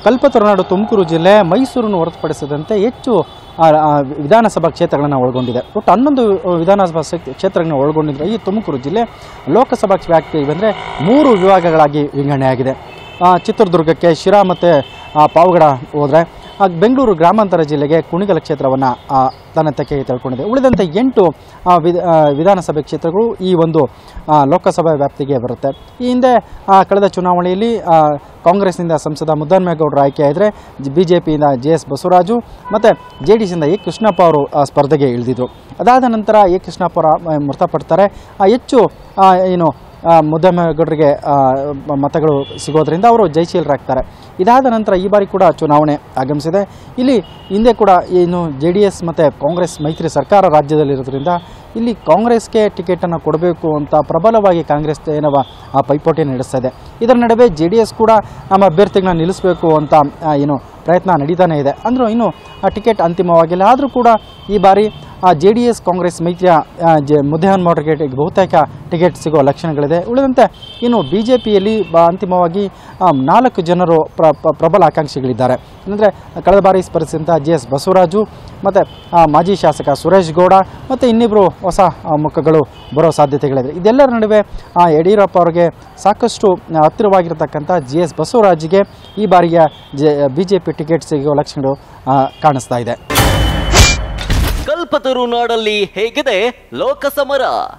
ಕಲ್ಪತರುನಾಡು ತುಮಕೂರು ಜಿಲ್ಲೆ ಮೈಸೂರನ್ನು ಹೊರತುಪಡಿಸಿದಂತೆ ಹೆಚ್ಚು ಆ, ಆ, ವಿಧಾನಸಭಾ ಕ್ಷೇತ್ರಗಳನ್ನು ಒಳಗೊಂಡಿದೆ ಒಟ್ಟು ಹನ್ನೊಂದು ವಿಧಾನಸಭಾ ಕ್ಷೇ- ಕ್ಷೇತ್ರಗಳನ್ನ ಒಳಗೊಂಡಿದ್ರೆ ಈ ತುಮಕೂರು ಜಿಲ್ಲೆ ಲೋಕಸಭಾ ವ್ಯಾಪ್ತಿ ಬಂದರೆ ಮೂರು ವಿಭಾಗಗಳಾಗಿ ವಿಂಗಡಣೆಯಾಗಿದೆ ಆ, ಚಿತ್ರದುರ್ಗಕ್ಕೆ ಶಿರಾ ಮತ್ತು ಪಾವಗಡ ಹೋದರೆ ಬೆಂಗಳೂರು ಗ್ರಾಮಾಂತರ ಜಿಲ್ಲೆಗೆ ಕುಣಿಗಲ ಕ್ಷೇತ್ರವನ್ನು ತನ್ನ ತೆಕ್ಕೆಗೆ ತೆಗೆದುಕೊಂಡಿದೆ ಉಳಿದಂತೆ ಎಂಟು ಆ, ವಿಧ ಆ, ವಿಧಾನಸಭೆ ಕ್ಷೇತ್ರಗಳು ಈ ಒಂದು ಆ, ಲೋಕಸಭಾ ವ್ಯಾಪ್ತಿಗೆ ಬರುತ್ತೆ ಈ ಹಿಂದೆ ಆ, ಕಳೆದ ಚುನಾವಣೆಯಲ್ಲಿ ಆ, ಕಾಂಗ್ರೆಸ್ನಿಂದ ಸಂಸದ ಮುದ್ದನ್ಮೇಗೌಡರು ಆಯ್ಕೆಯಾದರೆ ಬಿ ಜೆ ಪಿಯಿಂದ ಜೆ ಎಸ್ ಬಸವರಾಜು ಮತ್ತು ಜೆ ಡಿ ಎಸ್ಸಿಂದ ಎ ಕೃಷ್ಣಪ್ಪ ಅವರು ಆ, ಸ್ಪರ್ಧೆಗೆ ಇಳಿದಿದ್ರು ಅದಾದ ನಂತರ ಎ ಕೃಷ್ಣಪ್ಪ ಅವರು ಆ, ಮೃತಪಡ್ತಾರೆ ಆ, ಹೆಚ್ಚು ಆ, ಏನು ಆ, ಮುದ್ದಮ್ಮೇಗೌಡರಿಗೆ ಆ, ಮ- ಮತಗಳು ಸಿಗೋದ್ರಿಂದ ಅವರು ಜಯಶೀಲರಾಗ್ತಾರೆ ಇದಾದ ನಂತರ ಈ ಬಾರಿ ಕೂಡ ಚುನಾವಣೆ ಆಗಮಿಸಿದೆ ಇಲ್ಲಿ ಹಿಂದೆ ಕೂಡ ಏನು ಜೆ ಡಿ ಎಸ್ ಮತ್ತು ಕಾಂಗ್ರೆಸ್ ಮೈತ್ರಿ ಸರ್ಕಾರ ರಾಜ್ಯದಲ್ಲಿರೋದ್ರಿಂದ ಇಲ್ಲಿ ಕಾಂಗ್ರೆಸ್ಗೆ ಟಿಕೆಟನ್ನು ಕೊಡಬೇಕು ಅಂತ ಪ್ರಬಲವಾಗಿ ಕಾಂಗ್ರೆಸ್ ಏನವ ಆ ಪೈಪೋಟಿಯನ್ನು ನಡೆಸ್ತಾ ಇದೆ ಇದರ ನಡುವೆ ಜೆ ಡಿ ಎಸ್ ಕೂಡ ನಮ್ಮ ಅಭ್ಯರ್ಥಿಗಳನ್ನ ನಿಲ್ಲಿಸಬೇಕು ಅಂತ ಆ, ಏನು ಪ್ರಯತ್ನ ನಡೀತಾನೇ ಇದೆ ಅಂದರೂ ಇನ್ನು ಆ ಟಿಕೆಟ್ ಅಂತಿಮವಾಗಿಲ್ಲ ಆದರೂ ಕೂಡ ಈ ಬಾರಿ ಜೆ ಡಿ ಎಸ್ ಕಾಂಗ್ರೆಸ್ ಮೈತ್ರಿಯ ಆ, ಜೆ ಮುದ್ದೆಹನ್ ಮೋಟರ್ಗೆ ಬಹುತೇಕ ಟಿಕೆಟ್ ಸಿಗುವ ಲಕ್ಷಣಗಳಿದೆ ಉಳಿದಂತೆ ಇನ್ನು ಬಿ ಜೆ ಪಿಯಲ್ಲಿ ಅಂತಿಮವಾಗಿ ಆ, ನಾಲ್ಕು ಜನರು ಪ್ರ ಪ್ರ- ಪ್ರಬಲ ಆಕಾಂಕ್ಷಿಗಳಿದ್ದಾರೆ ಅಂದರೆ ಕಳೆದ ಬಾರಿ ಸ್ಪರ್ಧಿಸಿದಂಥ ಜೆ ಎಸ್ ಬಸವರಾಜು ಮತ್ತು ಮಾಜಿ ಶಾಸಕ ಸುರೇಶ್ ಗೌಡ ಮತ್ತು ಇನ್ನಿಬ್ಬರು ಹೊಸ ಆ, ಮುಖಗಳು ಬರೋ ಸಾಧ್ಯತೆಗಳಿದೆ ಇದೆಲ್ಲರ ನಡುವೆ ಆ, ಯಡಿಯೂರಪ್ಪ ಅವರಿಗೆ ಸಾಕಷ್ಟು ಆ, ಹತ್ತಿರವಾಗಿರತಕ್ಕಂಥ ಜಿ ಎಸ್ ಬಸವರಾಜ್ಗೆ ಈ ಬಾರಿಯ J B J P ticket ಸಿಗುವ ಲಕ್ಷಣಗಳು ಆ, ಕಾಣಿಸ್ತಾ ಇದೆ ಕಲ್ಪತರು ನಾಡಲ್ಲಿ ಹೇಗಿದೆ ಲೋಕಸಮರ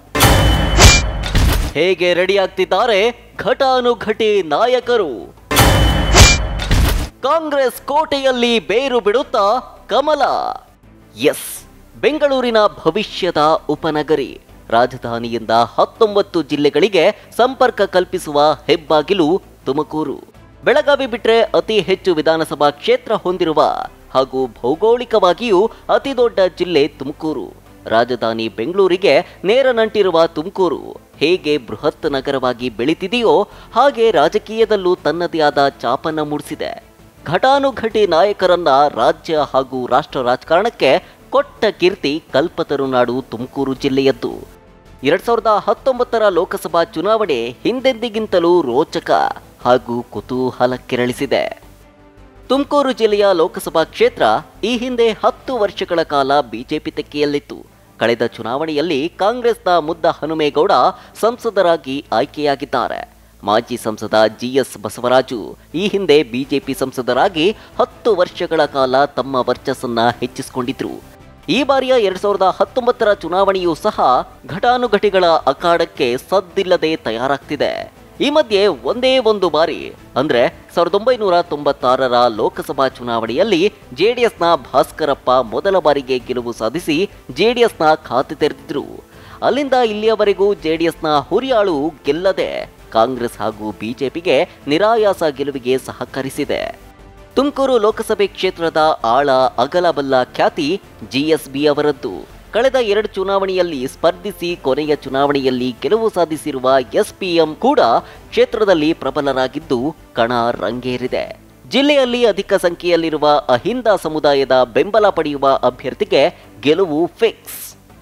ಹೇಗೆ ರೆಡಿ ಆಗ್ತಿದ್ದಾರೆ ಘಟಾನುಘಟಿ ನಾಯಕರು ಕಾಂಗ್ರೆಸ್ ಕೋಟೆಯಲ್ಲಿ ಬೇರು ಬಿಡುತ್ತಾ ಕಮಲ ಎಸ್ ಬೆಂಗಳೂರಿನ ಭವಿಷ್ಯದ ಉಪನಗರಿ ರಾಜಧಾನಿಯಿಂದ ಹತ್ತೊಂಬತ್ತು ಜಿಲ್ಲೆಗಳಿಗೆ ಸಂಪರ್ಕ ಕಲ್ಪಿಸುವ ಹೆಬ್ಬಾಗಿಲು ತುಮಕೂರು ಬೆಳಗಾವಿ ಬಿಟ್ರೆ ಅತಿ ಹೆಚ್ಚು ವಿಧಾನಸಭಾ ಕ್ಷೇತ್ರ ಹೊಂದಿರುವ ಹಾಗೂ ಭೌಗೋಳಿಕವಾಗಿಯೂ ಅತಿ ದೊಡ್ಡ ಜಿಲ್ಲೆ ತುಮಕೂರು ರಾಜಧಾನಿ ಬೆಂಗಳೂರಿಗೆ ನೇರ ನಂಟಿರುವ ತುಮಕೂರು ಹೇಗೆ ಬೃಹತ್ ನಗರವಾಗಿ ಬೆಳೀತಿದೆಯೋ ಹಾಗೆ ರಾಜಕೀಯದಲ್ಲೂ ತನ್ನದೇ ಆದ ಚಾಪನ್ನ ಮೂಡಿಸಿದೆ ಘಟಾನುಘಟಿ ನಾಯಕರನ್ನ ರಾಜ್ಯ ಹಾಗೂ ರಾಷ್ಟ್ರ ರಾಜಕಾರಣಕ್ಕೆ ಕೊಟ್ಟ ಕೀರ್ತಿ ಕಲ್ಪತರುನಾಡು ತುಮಕೂರು ಜಿಲ್ಲೆಯದ್ದು ಎರಡ್ ಸಾವಿರದ ಹತ್ತೊಂಬತ್ತರ ಲೋಕಸಭಾ ಚುನಾವಣೆ ಹಿಂದೆಂದಿಗಿಂತಲೂ ರೋಚಕ ಹಾಗೂ ಕುತೂಹಲ ಕೆರಳಿಸಿದೆ ತುಮಕೂರು ಜಿಲ್ಲೆಯ ಲೋಕಸಭಾ ಕ್ಷೇತ್ರ ಈ ಹಿಂದೆ ಹತ್ತು ವರ್ಷಗಳ ಕಾಲ ಬಿಜೆಪಿ ತೆಕ್ಕೆಯಲ್ಲಿತ್ತು ಕಳೆದ ಚುನಾವಣೆಯಲ್ಲಿ ಕಾಂಗ್ರೆಸ್ನ ಮುದ್ದ ಹನುಮೇಗೌಡ ಸಂಸದರಾಗಿ ಆಯ್ಕೆಯಾಗಿದ್ದಾರೆ ಮಾಜಿ ಸಂಸದ ಜಿಎಸ್ ಬಸವರಾಜು ಈ ಹಿಂದೆ ಬಿಜೆಪಿ ಸಂಸದರಾಗಿ ಹತ್ತು ವರ್ಷಗಳ ಕಾಲ ತಮ್ಮ ವರ್ಚಸ್ಸನ್ನ ಹೆಚ್ಚಿಸಿಕೊಂಡಿದ್ರು ಈ ಬಾರಿಯ ಎರಡ್ ಸಾವಿರದ ಹತ್ತೊಂಬತ್ತರ ಚುನಾವಣೆಯೂ ಸಹ ಘಟಾನುಘಟಿಗಳ ಅಖಾಡಕ್ಕೆ ಸದ್ದಿಲ್ಲದೆ ತಯಾರಾಗ್ತಿದೆ ಈ ಮಧ್ಯೆ ಒಂದೇ ಒಂದು ಬಾರಿ ಅಂದ್ರೆ ಸಾವಿರದ ಒಂಬೈನೂರ ತೊಂಬತ್ತಾರರ ಲೋಕಸಭಾ ಚುನಾವಣೆಯಲ್ಲಿ ಜೆಡಿಎಸ್ನ ಭಾಸ್ಕರಪ್ಪ ಮೊದಲ ಬಾರಿಗೆ ಗೆಲುವು ಸಾಧಿಸಿ ಜೆಡಿಎಸ್ನ ಖಾತೆ ತೆರೆದಿದ್ರು ಅಲ್ಲಿಂದ ಇಲ್ಲಿಯವರೆಗೂ ಜೆಡಿಎಸ್ನ ಹುರಿಯಾಳು ಗೆಲ್ಲದೆ ಕಾಂಗ್ರೆಸ್ ಹಾಗೂ ಬಿಜೆಪಿಗೆ ನಿರಾಯಾಸ ಗೆಲುವಿಗೆ ಸಹಕರಿಸಿದೆ ತುಮಕೂರು ಲೋಕಸಭೆ ಕ್ಷೇತ್ರದ ಆಳ ಅಗಲಬಲ್ಲ ಖ್ಯಾತಿ ಜಿಎಸ್ಬಿ ಅವರದ್ದು ಕಳೆದ ಎರಡು ಚುನಾವಣೆಯಲ್ಲಿ ಸ್ಪರ್ಧಿಸಿ ಕೊನೆಯ ಚುನಾವಣೆಯಲ್ಲಿ ಗೆಲುವು ಸಾಧಿಸಿರುವ ಎಸ್ಪಿಎಂ ಕೂಡ ಕ್ಷೇತ್ರದಲ್ಲಿ ಪ್ರಬಲರಾಗಿದ್ದು ಕಣ ರಂಗೇರಿದೆ ಜಿಲ್ಲೆಯಲ್ಲಿ ಅಧಿಕ ಸಂಖ್ಯೆಯಲ್ಲಿರುವ ಅಹಿಂದ ಸಮುದಾಯದ ಬೆಂಬಲ ಪಡೆಯುವ ಅಭ್ಯರ್ಥಿಗೆ ಗೆಲುವು ಫಿಕ್ಸ್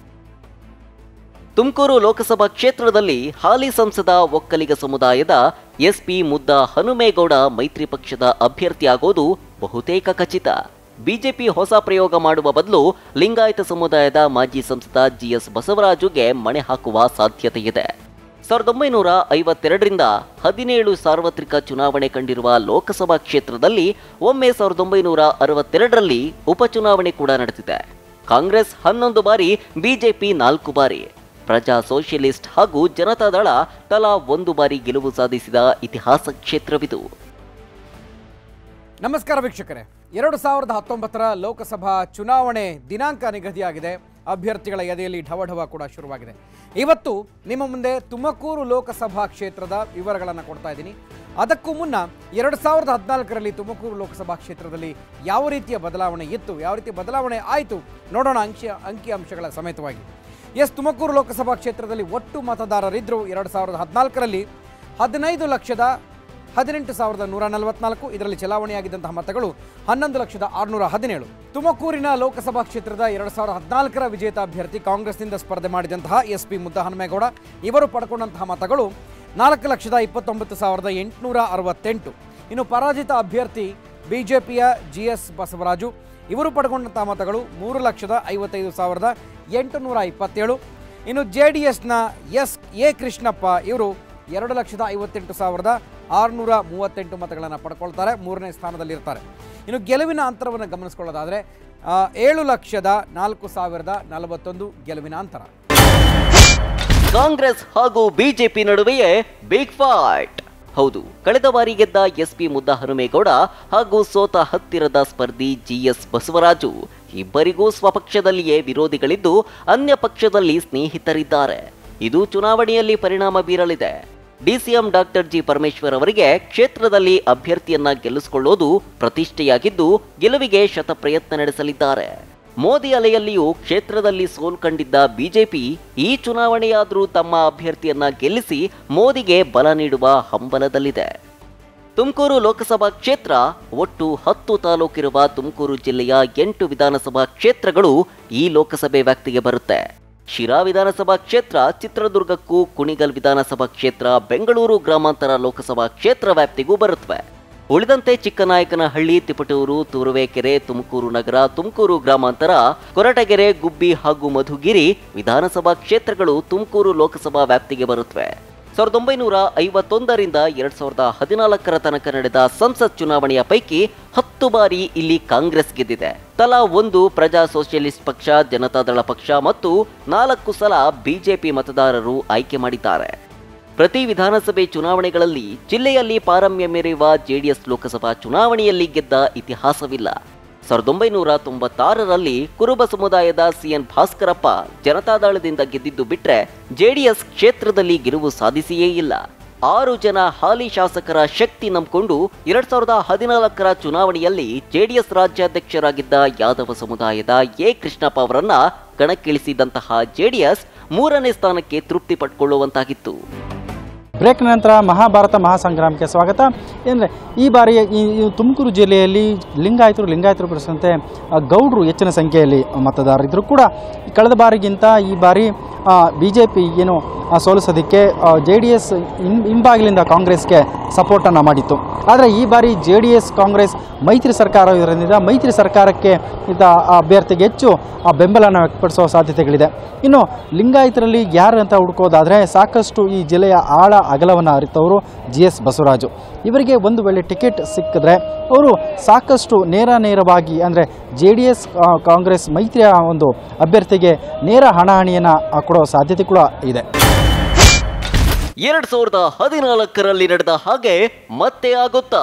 ತುಮಕೂರು ಲೋಕಸಭಾ ಕ್ಷೇತ್ರದಲ್ಲಿ ಹಾಲಿ ಸಂಸದ ಒಕ್ಕಲಿಗ ಸಮುದಾಯದ ಎಸ್ಪಿ ಮುದ್ದ ಹನುಮೇಗೌಡ ಮೈತ್ರಿ ಪಕ್ಷದ ಅಭ್ಯರ್ಥಿಯಾಗೋದು ಬಹುತೇಕ ಖಚಿತ ಬಿಜೆಪಿ ಹೊಸ ಪ್ರಯೋಗ ಮಾಡುವ ಬದಲು ಲಿಂಗಾಯತ ಸಮುದಾಯದ ಮಾಜಿ ಸಂಸದ ಜಿಎಸ್ ಬಸವರಾಜುಗೆ ಮಣೆ ಹಾಕುವ ಸಾಧ್ಯತೆ ಇದೆ ಸಾವಿರದ ಒಂಬೈನೂರ ಐವತ್ತೆರಡರಿಂದ ಹದಿನೇಳು ಸಾರ್ವತ್ರಿಕ ಚುನಾವಣೆ ಕಂಡಿರುವ ಲೋಕಸಭಾ ಕ್ಷೇತ್ರದಲ್ಲಿ ಒಮ್ಮೆ ಸಾವಿರದ ಒಂಬೈನೂರ ಅರವತ್ತೆರಡರಲ್ಲಿ ಉಪಚುನಾವಣೆ ಕೂಡ ನಡೆದಿದೆ ಕಾಂಗ್ರೆಸ್ ಹನ್ನೊಂದು ಬಾರಿ ಬಿಜೆಪಿ ನಾಲ್ಕು ಬಾರಿ ಪ್ರಜಾ ಸೋಷಿಯಲಿಸ್ಟ್ ಹಾಗೂ ಜನತಾದಳ ತಲಾ ಒಂದು ಬಾರಿ ಗೆಲುವು ಸಾಧಿಸಿದ ಇತಿಹಾಸ ಕ್ಷೇತ್ರವಿದು ನಮಸ್ಕಾರ ವೀಕ್ಷಕರೇ ಎರಡು ಸಾವಿರದ ಹತ್ತೊಂಬತ್ತರ ಲೋಕಸಭಾ ಚುನಾವಣೆ ದಿನಾಂಕ ನಿಗದಿಯಾಗಿದೆ ಅಭ್ಯರ್ಥಿಗಳ ಎದೆಯಲ್ಲಿ ಢವಢವ ಕೂಡ ಶುರುವಾಗಿದೆ ಇವತ್ತು ನಿಮ್ಮ ಮುಂದೆ ತುಮಕೂರು ಲೋಕಸಭಾ ಕ್ಷೇತ್ರದ ವಿವರಗಳನ್ನು ಕೊಡ್ತಾ ಇದ್ದೀನಿ ಅದಕ್ಕೂ ಮುನ್ನ ಎರಡು ಸಾವಿರದ ಹದಿನಾಲ್ಕರಲ್ಲಿ ತುಮಕೂರು ಲೋಕಸಭಾ ಕ್ಷೇತ್ರದಲ್ಲಿ ಯಾವ ರೀತಿಯ ಬದಲಾವಣೆ ಇತ್ತು ಯಾವ ರೀತಿಯ ಬದಲಾವಣೆ ಆಯಿತು ನೋಡೋಣ ಅಂಕಿ ಅಂಕಿಅಂಶಗಳ ಸಮೇತವಾಗಿ ಎಸ್ ತುಮಕೂರು ಲೋಕಸಭಾ ಕ್ಷೇತ್ರದಲ್ಲಿ ಒಟ್ಟು ಮತದಾರರಿದ್ದರು ಎರಡು ಸಾವಿರದ ಹದಿನಾಲ್ಕರಲ್ಲಿ ಹದಿನೈದು ಲಕ್ಷದ ಹದಿನೆಂಟು ಸಾವಿರದ ನೂರ ನಲವತ್ನಾಲ್ಕು ಇದರಲ್ಲಿ ಚಲಾವಣೆಯಾಗಿದ್ದಂತಹ ಮತಗಳು ಹನ್ನೊಂದು ಲಕ್ಷದ ಆರುನೂರ ಹದಿನೇಳು ತುಮಕೂರಿನ ಲೋಕಸಭಾ ಕ್ಷೇತ್ರದ ಎರಡು ಸಾವಿರದ ಹದಿನಾಲ್ಕರ ವಿಜೇತ ಅಭ್ಯರ್ಥಿ ಕಾಂಗ್ರೆಸ್ನಿಂದ ಸ್ಪರ್ಧೆ ಮಾಡಿದಂತಹ ಎಸ್ ಪಿ ಮುದ್ದ ಹನುಮೇಗೌಡ ಇವರು ಪಡ್ಕೊಂಡಂತಹ ಮತಗಳು ನಾಲ್ಕು ಲಕ್ಷದ ಇಪ್ಪತ್ತೊಂಬತ್ತು ಸಾವಿರದ ಎಂಟುನೂರ ಅರವತ್ತೆಂಟು ಇನ್ನು ಪರಾಜಿತ ಅಭ್ಯರ್ಥಿ ಬಿಜೆಪಿಯ ಜಿ ಎಸ್ ಬಸವರಾಜು ಇವರು ಪಡ್ಕೊಂಡಂಥ ಮತಗಳು ಮೂರು ಲಕ್ಷದ ಐವತ್ತೈದು ಸಾವಿರದ ಎಂಟುನೂರ ಇಪ್ಪತ್ತೇಳು ಇನ್ನು ಜೆ ಡಿ ಎಸ್ನ ಎಸ್ ಎ ಕೃಷ್ಣಪ್ಪ ಇವರು ಎರಡು ಲಕ್ಷದ ಐವತ್ತೆಂಟು ಸಾವಿರದ ಆರುನೂರ ಮೂವತ್ತೆಂಟು ಮತಗಳನ್ನು ಪಡ್ಕೊಳ್ತಾರೆ ಮೂರನೇ ಸ್ಥಾನದಲ್ಲಿರ್ತಾರೆ ಇನ್ನು ಗೆಲುವಿನ ಅಂತರವನ್ನು ಗಮನಿಸ್ಕೊಳ್ಳೋದಾದರೆ ಆ, ಏಳು ಲಕ್ಷದ ನಾಲ್ಕು ಸಾವಿರದ ನಲವತ್ತೊಂದು ಗೆಲುವಿನ ಅಂತರ ಕಾಂಗ್ರೆಸ್ ಹಾಗೂ ಬಿಜೆಪಿ ನಡುವೆಯೇ ಬಿಗ್ ಫೈಟ್ ಹೌದು ಕಳೆದ ಬಾರಿ ಗೆದ್ದ ಎಸ್ಪಿ ಮುದ್ದ ಹನುಮೇಗೌಡ ಹಾಗೂ ಸೋತ ಹತ್ತಿರದ ಸ್ಪರ್ಧಿ ಜಿಎಸ್ ಬಸವರಾಜು ಇಬ್ಬರಿಗೂ ಸ್ವಪಕ್ಷದಲ್ಲಿಯೇ ವಿರೋಧಿಗಳಿದ್ದು ಅನ್ಯ ಪಕ್ಷದಲ್ಲಿ ಸ್ನೇಹಿತರಿದ್ದಾರೆ ಇದು ಚುನಾವಣೆಯಲ್ಲಿ ಪರಿಣಾಮ ಬೀರಲಿದೆ ಡಿಸಿಎಂ ಡಾಕ್ಟರ್ ಜಿ ಪರಮೇಶ್ವರ್ ಅವರಿಗೆ ಕ್ಷೇತ್ರದಲ್ಲಿ ಅಭ್ಯರ್ಥಿಯನ್ನ ಗೆಲ್ಲಿಸಿಕೊಳ್ಳೋದು ಪ್ರತಿಷ್ಠೆಯಾಗಿದ್ದು ಗೆಲುವಿಗೆ ಶತ ಪ್ರಯತ್ನ ನಡೆಸಲಿದ್ದಾರೆ ಮೋದಿ ಅಲೆಯಲ್ಲಿಯೂ ಕ್ಷೇತ್ರದಲ್ಲಿ ಸೋಲು ಕಂಡಿದ್ದ ಬಿಜೆಪಿ ಈ ಚುನಾವಣೆಯಾದರೂ ತಮ್ಮ ಅಭ್ಯರ್ಥಿಯನ್ನ ಗೆಲ್ಲಿಸಿ ಮೋದಿಗೆ ಬಲ ನೀಡುವ ಹಂಬಲದಲ್ಲಿದೆ ತುಮಕೂರು ಲೋಕಸಭಾ ಕ್ಷೇತ್ರ ಒಟ್ಟು ಹತ್ತು ತಾಲೂಕಿರುವ ತುಮಕೂರು ಜಿಲ್ಲೆಯ ಎಂಟು ವಿಧಾನಸಭಾ ಕ್ಷೇತ್ರಗಳು ಈ ಲೋಕಸಭೆ ವ್ಯಾಪ್ತಿಗೆ ಬರುತ್ತೆ ಶಿರಾ ವಿಧಾನಸಭಾ ಕ್ಷೇತ್ರ ಚಿತ್ರದುರ್ಗಕ್ಕೂ ಕುಣಿಗಲ್ ವಿಧಾನಸಭಾ ಕ್ಷೇತ್ರ ಬೆಂಗಳೂರು ಗ್ರಾಮಾಂತರ ಲೋಕಸಭಾ ಕ್ಷೇತ್ರ ವ್ಯಾಪ್ತಿಗೂ ಬರುತ್ತವೆ ಉಳಿದಂತೆ ಚಿಕ್ಕನಾಯಕನಹಳ್ಳಿ ತಿಪಟೂರು ತುರುವೇಕೆರೆ ತುಮಕೂರು ನಗರ ತುಮಕೂರು ಗ್ರಾಮಾಂತರ ಕೊರಟಗೆರೆ ಗುಬ್ಬಿ ಹಾಗೂ ಮಧುಗಿರಿ ವಿಧಾನಸಭಾ ಕ್ಷೇತ್ರಗಳು ತುಮಕೂರು ಲೋಕಸಭಾ ವ್ಯಾಪ್ತಿಗೆ ಬರುತ್ತವೆ ಸಾವಿರದ ಒಂಬೈನೂರ ಐವತ್ತೊಂದರಿಂದ ಎರಡ್ ಸಾವಿರದ ಹದಿನಾಲ್ಕರ ತನಕ ನಡೆದ ಸಂಸತ್ ಚುನಾವಣೆಯ ಪೈಕಿ ಹತ್ತು ಬಾರಿ ಇಲ್ಲಿ ಕಾಂಗ್ರೆಸ್ ಗೆದ್ದಿದೆ ತಲಾ ಒಂದು ಪ್ರಜಾ ಸೋಷಿಯಲಿಸ್ಟ್ ಪಕ್ಷ ಜನತಾದಳ ಪಕ್ಷ ಮತ್ತು ನಾಲ್ಕು ಸಲ ಬಿಜೆಪಿ ಮತದಾರರು ಆಯ್ಕೆ ಮಾಡಿದ್ದಾರೆ ಪ್ರತಿ ವಿಧಾನಸಭೆ ಚುನಾವಣೆಗಳಲ್ಲಿ ಜಿಲ್ಲೆಯಲ್ಲಿ ಪಾರಮ್ಯ ಮೆರೆಯುವ ಜೆಡಿಎಸ್ ಲೋಕಸಭಾ ಚುನಾವಣೆಯಲ್ಲಿ ಗೆದ್ದ ಇತಿಹಾಸವಿಲ್ಲ ಸಾವಿರದ ಒಂಬೈನೂರ ತೊಂಬತ್ತಾರರಲ್ಲಿ ಕುರುಬ ಸಮುದಾಯದ ಸಿಎನ್ ಭಾಸ್ಕರಪ್ಪ ಜನತಾದಳದಿಂದ ಗೆದ್ದಿದ್ದು ಬಿಟ್ರೆ ಜೆಡಿಎಸ್ ಕ್ಷೇತ್ರದಲ್ಲಿ ಗೆಲುವು ಸಾಧಿಸಿಯೇ ಇಲ್ಲ ಆರು ಜನ ಹಾಲಿ ಶಾಸಕರ ಶಕ್ತಿ ನಂಬಿಕೊಂಡು ಎರಡ್ ಸಾವಿರದ ಹದಿನಾಲ್ಕರ ಚುನಾವಣೆಯಲ್ಲಿ ಜೆಡಿಎಸ್ ರಾಜ್ಯಾಧ್ಯಕ್ಷರಾಗಿದ್ದ ಯಾದವ ಸಮುದಾಯದ ಎ ಕೃಷ್ಣಪ್ಪ ಅವರನ್ನ ಕಣಕ್ಕಿಳಿಸಿದಂತಹ ಜೆಡಿಎಸ್ ಮೂರನೇ ಸ್ಥಾನಕ್ಕೆ ತೃಪ್ತಿ ಪಟ್ಕೊಳ್ಳುವಂತಾಗಿತ್ತು ಬ್ರೇಕ್ ನಂತರ ಮಹಾಭಾರತ ಮಹಾಸಂಗ್ರಾಮಕ್ಕೆ ಸ್ವಾಗತ ಅಂದರೆ ಈ ಬಾರಿ ಈ ಈ ತುಮಕೂರು ಜಿಲ್ಲೆಯಲ್ಲಿ ಲಿಂಗಾಯತರು ಲಿಂಗಾಯತರು ಪ್ರಶ್ನಂತೆ ಗೌಡ್ರು ಹೆಚ್ಚಿನ ಸಂಖ್ಯೆಯಲ್ಲಿ ಮತದಾರರಿದ್ದರು ಕೂಡ ಕಳೆದ ಬಾರಿಗಿಂತ ಈ ಬಾರಿ ಬಿ ಜೆ ಪಿ ಏನು ಆ, ಸೋಲಿಸೋದಕ್ಕೆ ಜೆ ಡಿ ಎಸ್ ಹಿಂಬಾಗಿಲಿಂದ ಕಾಂಗ್ರೆಸ್ಗೆ ಸಪೋರ್ಟನ್ನು ಮಾಡಿತ್ತು ಆದರೆ ಈ ಬಾರಿ ಜೆ ಡಿ ಎಸ್ ಕಾಂಗ್ರೆಸ್ ಮೈತ್ರಿ ಸರ್ಕಾರ ಇರೋದ್ರಿಂದ ಮೈತ್ರಿ ಸರ್ಕಾರಕ್ಕೆ ಈತ ಆ ಅಭ್ಯರ್ಥಿಗೆ ಹೆಚ್ಚು ಆ ಬೆಂಬಲನ ವ್ಯಕ್ತಪಡಿಸುವ ಸಾಧ್ಯತೆಗಳಿದೆ ಇನ್ನು ಲಿಂಗಾಯತರಲ್ಲಿ ಯಾರು ಅಂತ ಹುಡುಕೋದಾದರೆ ಸಾಕಷ್ಟು ಈ ಜಿಲ್ಲೆಯ ಆಳ ಅಗಲವನ್ನು ಅರಿತವರು ಜಿ ಎಸ್ ಬಸವರಾಜು ಇವರಿಗೆ ಒಂದು ವೇಳೆ ಟಿಕೆಟ್ ಸಿಕ್ಕಿದ್ರೆ ಅವರು ಸಾಕಷ್ಟು ನೇರ ನೇರವಾಗಿ ಅಂದರೆ ಜೆ ಡಿ ಎಸ್ ಕಾಂಗ್ರೆಸ್ ಮೈತ್ರಿಯ ಒಂದು ಅಭ್ಯರ್ಥಿಗೆ ನೇರ ಹಣಾಹಣಿಯನ್ನು ಕೊಡೋ ಸಾಧ್ಯತೆ ಕೂಡ ಇದೆ ಎರಡ್ ಸಾವಿರದ ಹದಿನಾಲ್ಕರಲ್ಲಿ ನಡೆದ ಹಾಗೆ ಮತ್ತೆ ಆಗುತ್ತಾ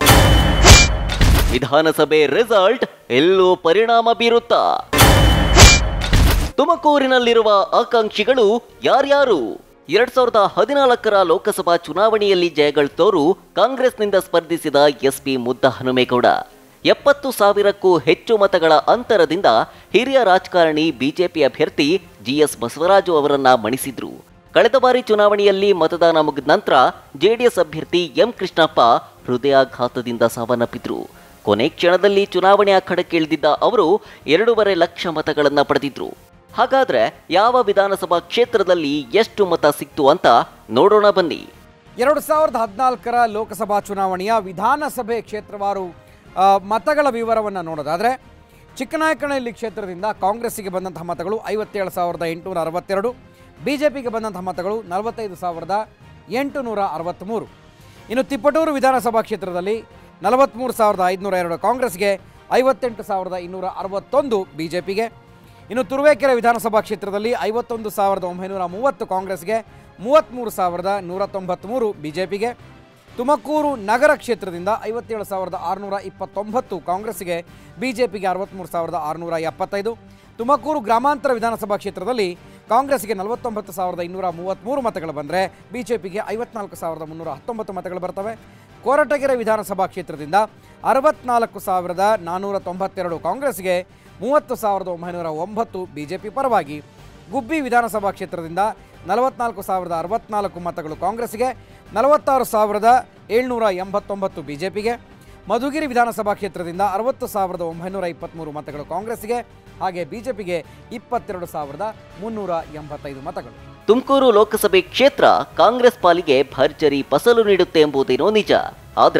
ವಿಧಾನಸಭೆ ರಿಸಲ್ಟ್ ಎಲ್ಲೂ ಪರಿಣಾಮ ಬೀರುತ್ತಾ ತುಮಕೂರಿನಲ್ಲಿರುವ ಆಕಾಂಕ್ಷಿಗಳು ಯಾರ್ಯಾರು ಎರಡ್ ಸಾವಿರದ ಹದಿನಾಲ್ಕರ ಲೋಕಸಭಾ ಚುನಾವಣೆಯಲ್ಲಿ ಜಯಗಳಿಸಿದವರು ಕಾಂಗ್ರೆಸ್ನಿಂದ ಸ್ಪರ್ಧಿಸಿದ ಎಸ್ಪಿ ಮುದ್ದ ಹನುಮೇಗೌಡ ಎಪ್ಪತ್ತು ಸಾವಿರಕ್ಕೂ ಹೆಚ್ಚು ಮತಗಳ ಅಂತರದಿಂದ ಹಿರಿಯ ರಾಜಕಾರಣಿ ಬಿಜೆಪಿ ಅಭ್ಯರ್ಥಿ ಜಿಎಸ್ ಬಸವರಾಜು ಅವರನ್ನ ಮಣಿಸಿದ್ರು ಕಳೆದ ಬಾರಿ ಚುನಾವಣೆಯಲ್ಲಿ ಮತದಾನ ಮುಗಿದ ನಂತರ ಜೆಡಿಎಸ್ ಅಭ್ಯರ್ಥಿ ಎಂ ಕೃಷ್ಣಪ್ಪ ಹೃದಯಾಘಾತದಿಂದ ಸಾವನ್ನಪ್ಪಿದ್ರು ಕೊನೆ ಕ್ಷಣದಲ್ಲಿ ಚುನಾವಣೆ ಅಖಾಡಕ್ಕೆ ಇಳಿದಿದ್ದ ಅವರು ಎರಡೂವರೆ ಲಕ್ಷ ಮತಗಳನ್ನ ಪಡೆದಿದ್ರು ಹಾಗಾದ್ರೆ ಯಾವ ವಿಧಾನಸಭಾ ಕ್ಷೇತ್ರದಲ್ಲಿ ಎಷ್ಟು ಮತ ಸಿಕ್ತು ಅಂತ ನೋಡೋಣ ಬನ್ನಿ ಎರಡು ಸಾವಿರದ ಹದಿನಾಲ್ಕರ ಲೋಕಸಭಾ ಚುನಾವಣೆಯ ವಿಧಾನಸಭೆ ಕ್ಷೇತ್ರವಾರು ಆ, ಮತಗಳ ವಿವರವನ್ನು ನೋಡೋದಾದರೆ ಚಿಕ್ಕನಾಯಕನಹಳ್ಳಿ ಕ್ಷೇತ್ರದಿಂದ ಕಾಂಗ್ರೆಸ್ಸಿಗೆ ಬಂದಂತಹ ಮತಗಳು ಐವತ್ತೇಳು ಸಾವಿರದ ಎಂಟುನೂರ ಅರವತ್ತೆರಡು ಬಿ ಜೆ ಪಿಗೆ ಬಂದಂತಹ ಮತಗಳು ನಲವತ್ತೈದು ಸಾವಿರದ ಎಂಟುನೂರ ಅರವತ್ತ್ಮೂರು ಇನ್ನು ತಿಪ್ಪಟೂರು ವಿಧಾನಸಭಾ ಕ್ಷೇತ್ರದಲ್ಲಿ ನಲವತ್ತ್ಮೂರು ಸಾವಿರದ ಐದುನೂರ ಎರಡು ಕಾಂಗ್ರೆಸ್ಗೆ ಐವತ್ತೆಂಟು ಸಾವಿರದ ಇನ್ನೂರ ಅರವತ್ತೊಂದು ಬಿ ಜೆ ಪಿಗೆ ಇನ್ನು ತುರುವೇಕೆರೆ ವಿಧಾನಸಭಾ ಕ್ಷೇತ್ರದಲ್ಲಿ ಐವತ್ತೊಂದು ಸಾವಿರದ ಒಂಬೈನೂರ ಮೂವತ್ತು ಕಾಂಗ್ರೆಸ್ಗೆ ಮೂವತ್ತ್ಮೂರು ಸಾವಿರದ ನೂರ ತೊಂಬತ್ತ್ಮೂರು ಬಿ ಜೆ ಪಿಗೆ ತುಮಕೂರು ನಗರ ಕ್ಷೇತ್ರದಿಂದ ಐವತ್ತೇಳು ಸಾವಿರದ ಆರುನೂರ ಇಪ್ಪತ್ತೊಂಬತ್ತು ಕಾಂಗ್ರೆಸ್ಗೆ ಬಿ ಜೆ ಪಿಗೆ ಅರವತ್ತ್ಮೂರು ಸಾವಿರದ ಆರುನೂರ ಎಪ್ಪತ್ತೈದು ತುಮಕೂರು ಗ್ರಾಮಾಂತರ ವಿಧಾನಸಭಾ ಕ್ಷೇತ್ರದಲ್ಲಿ ಕಾಂಗ್ರೆಸ್ಗೆ ನಲವತ್ತೊಂಬತ್ತು ಸಾವಿರದ ಇನ್ನೂರ ಮೂವತ್ತ್ಮೂರು ಮತಗಳು ಬಂದರೆ ಬಿ ಜೆ ಪಿಗೆ ಐವತ್ನಾಲ್ಕು ಸಾವಿರದ ಮುನ್ನೂರ ಹತ್ತೊಂಬತ್ತು ಮತಗಳು ಬರ್ತವೆ ಕೊರಟಗೆರೆ ವಿಧಾನಸಭಾ ಕ್ಷೇತ್ರದಿಂದ ಅರವತ್ನಾಲ್ಕು ಸಾವಿರದ ನಾನ್ನೂರ ತೊಂಬತ್ತೆರಡು ಕಾಂಗ್ರೆಸ್ಗೆ ಮೂವತ್ತು ಸಾವಿರದ ಒಂಬೈನೂರ ಒಂಬತ್ತು ಬಿ ಜೆ ಪಿ ಪರವಾಗಿ ಗುಬ್ಬಿ ವಿಧಾನಸಭಾ ಕ್ಷೇತ್ರದಿಂದ ನಲವತ್ನಾಲ್ಕು ಸಾವಿರದ ಅರವತ್ನಾಲ್ಕು ಮತಗಳು ಕಾಂಗ್ರೆಸ್ಗೆ ನಲವತ್ತಾರು ಸಾವಿರದ ಏಳ್ನೂರ ಎಂಬತ್ತೊಂಬತ್ತು ಬಿ ಜೆ ಪಿಗೆ ಮಧುಗಿರಿ ವಿಧಾನಸಭಾ ಕ್ಷೇತ್ರದಿಂದ ಅರವತ್ತು ಸಾವಿರದ ಒಂಬೈನೂರ ಇಪ್ಪತ್ತ್ಮೂರು ಮತಗಳು ಕಾಂಗ್ರೆಸ್ಗೆ ಹಾಗೆ ಬಿ ಜೆ ಪಿಗೆ ಇಪ್ಪತ್ತೆರಡು ಸಾವಿರದ ಮುನ್ನೂರ ಎಂಬತ್ತೈದು ಮತಗಳು ತುಮಕೂರು ಲೋಕಸಭೆ ಕ್ಷೇತ್ರ ಕಾಂಗ್ರೆಸ್ ಪಾಲಿಗೆ ಭರ್ಜರಿ ಫಸಲು ನೀಡುತ್ತೆ ಎಂಬುದೇನೋ ನಿಜ ಆದ್ರೆ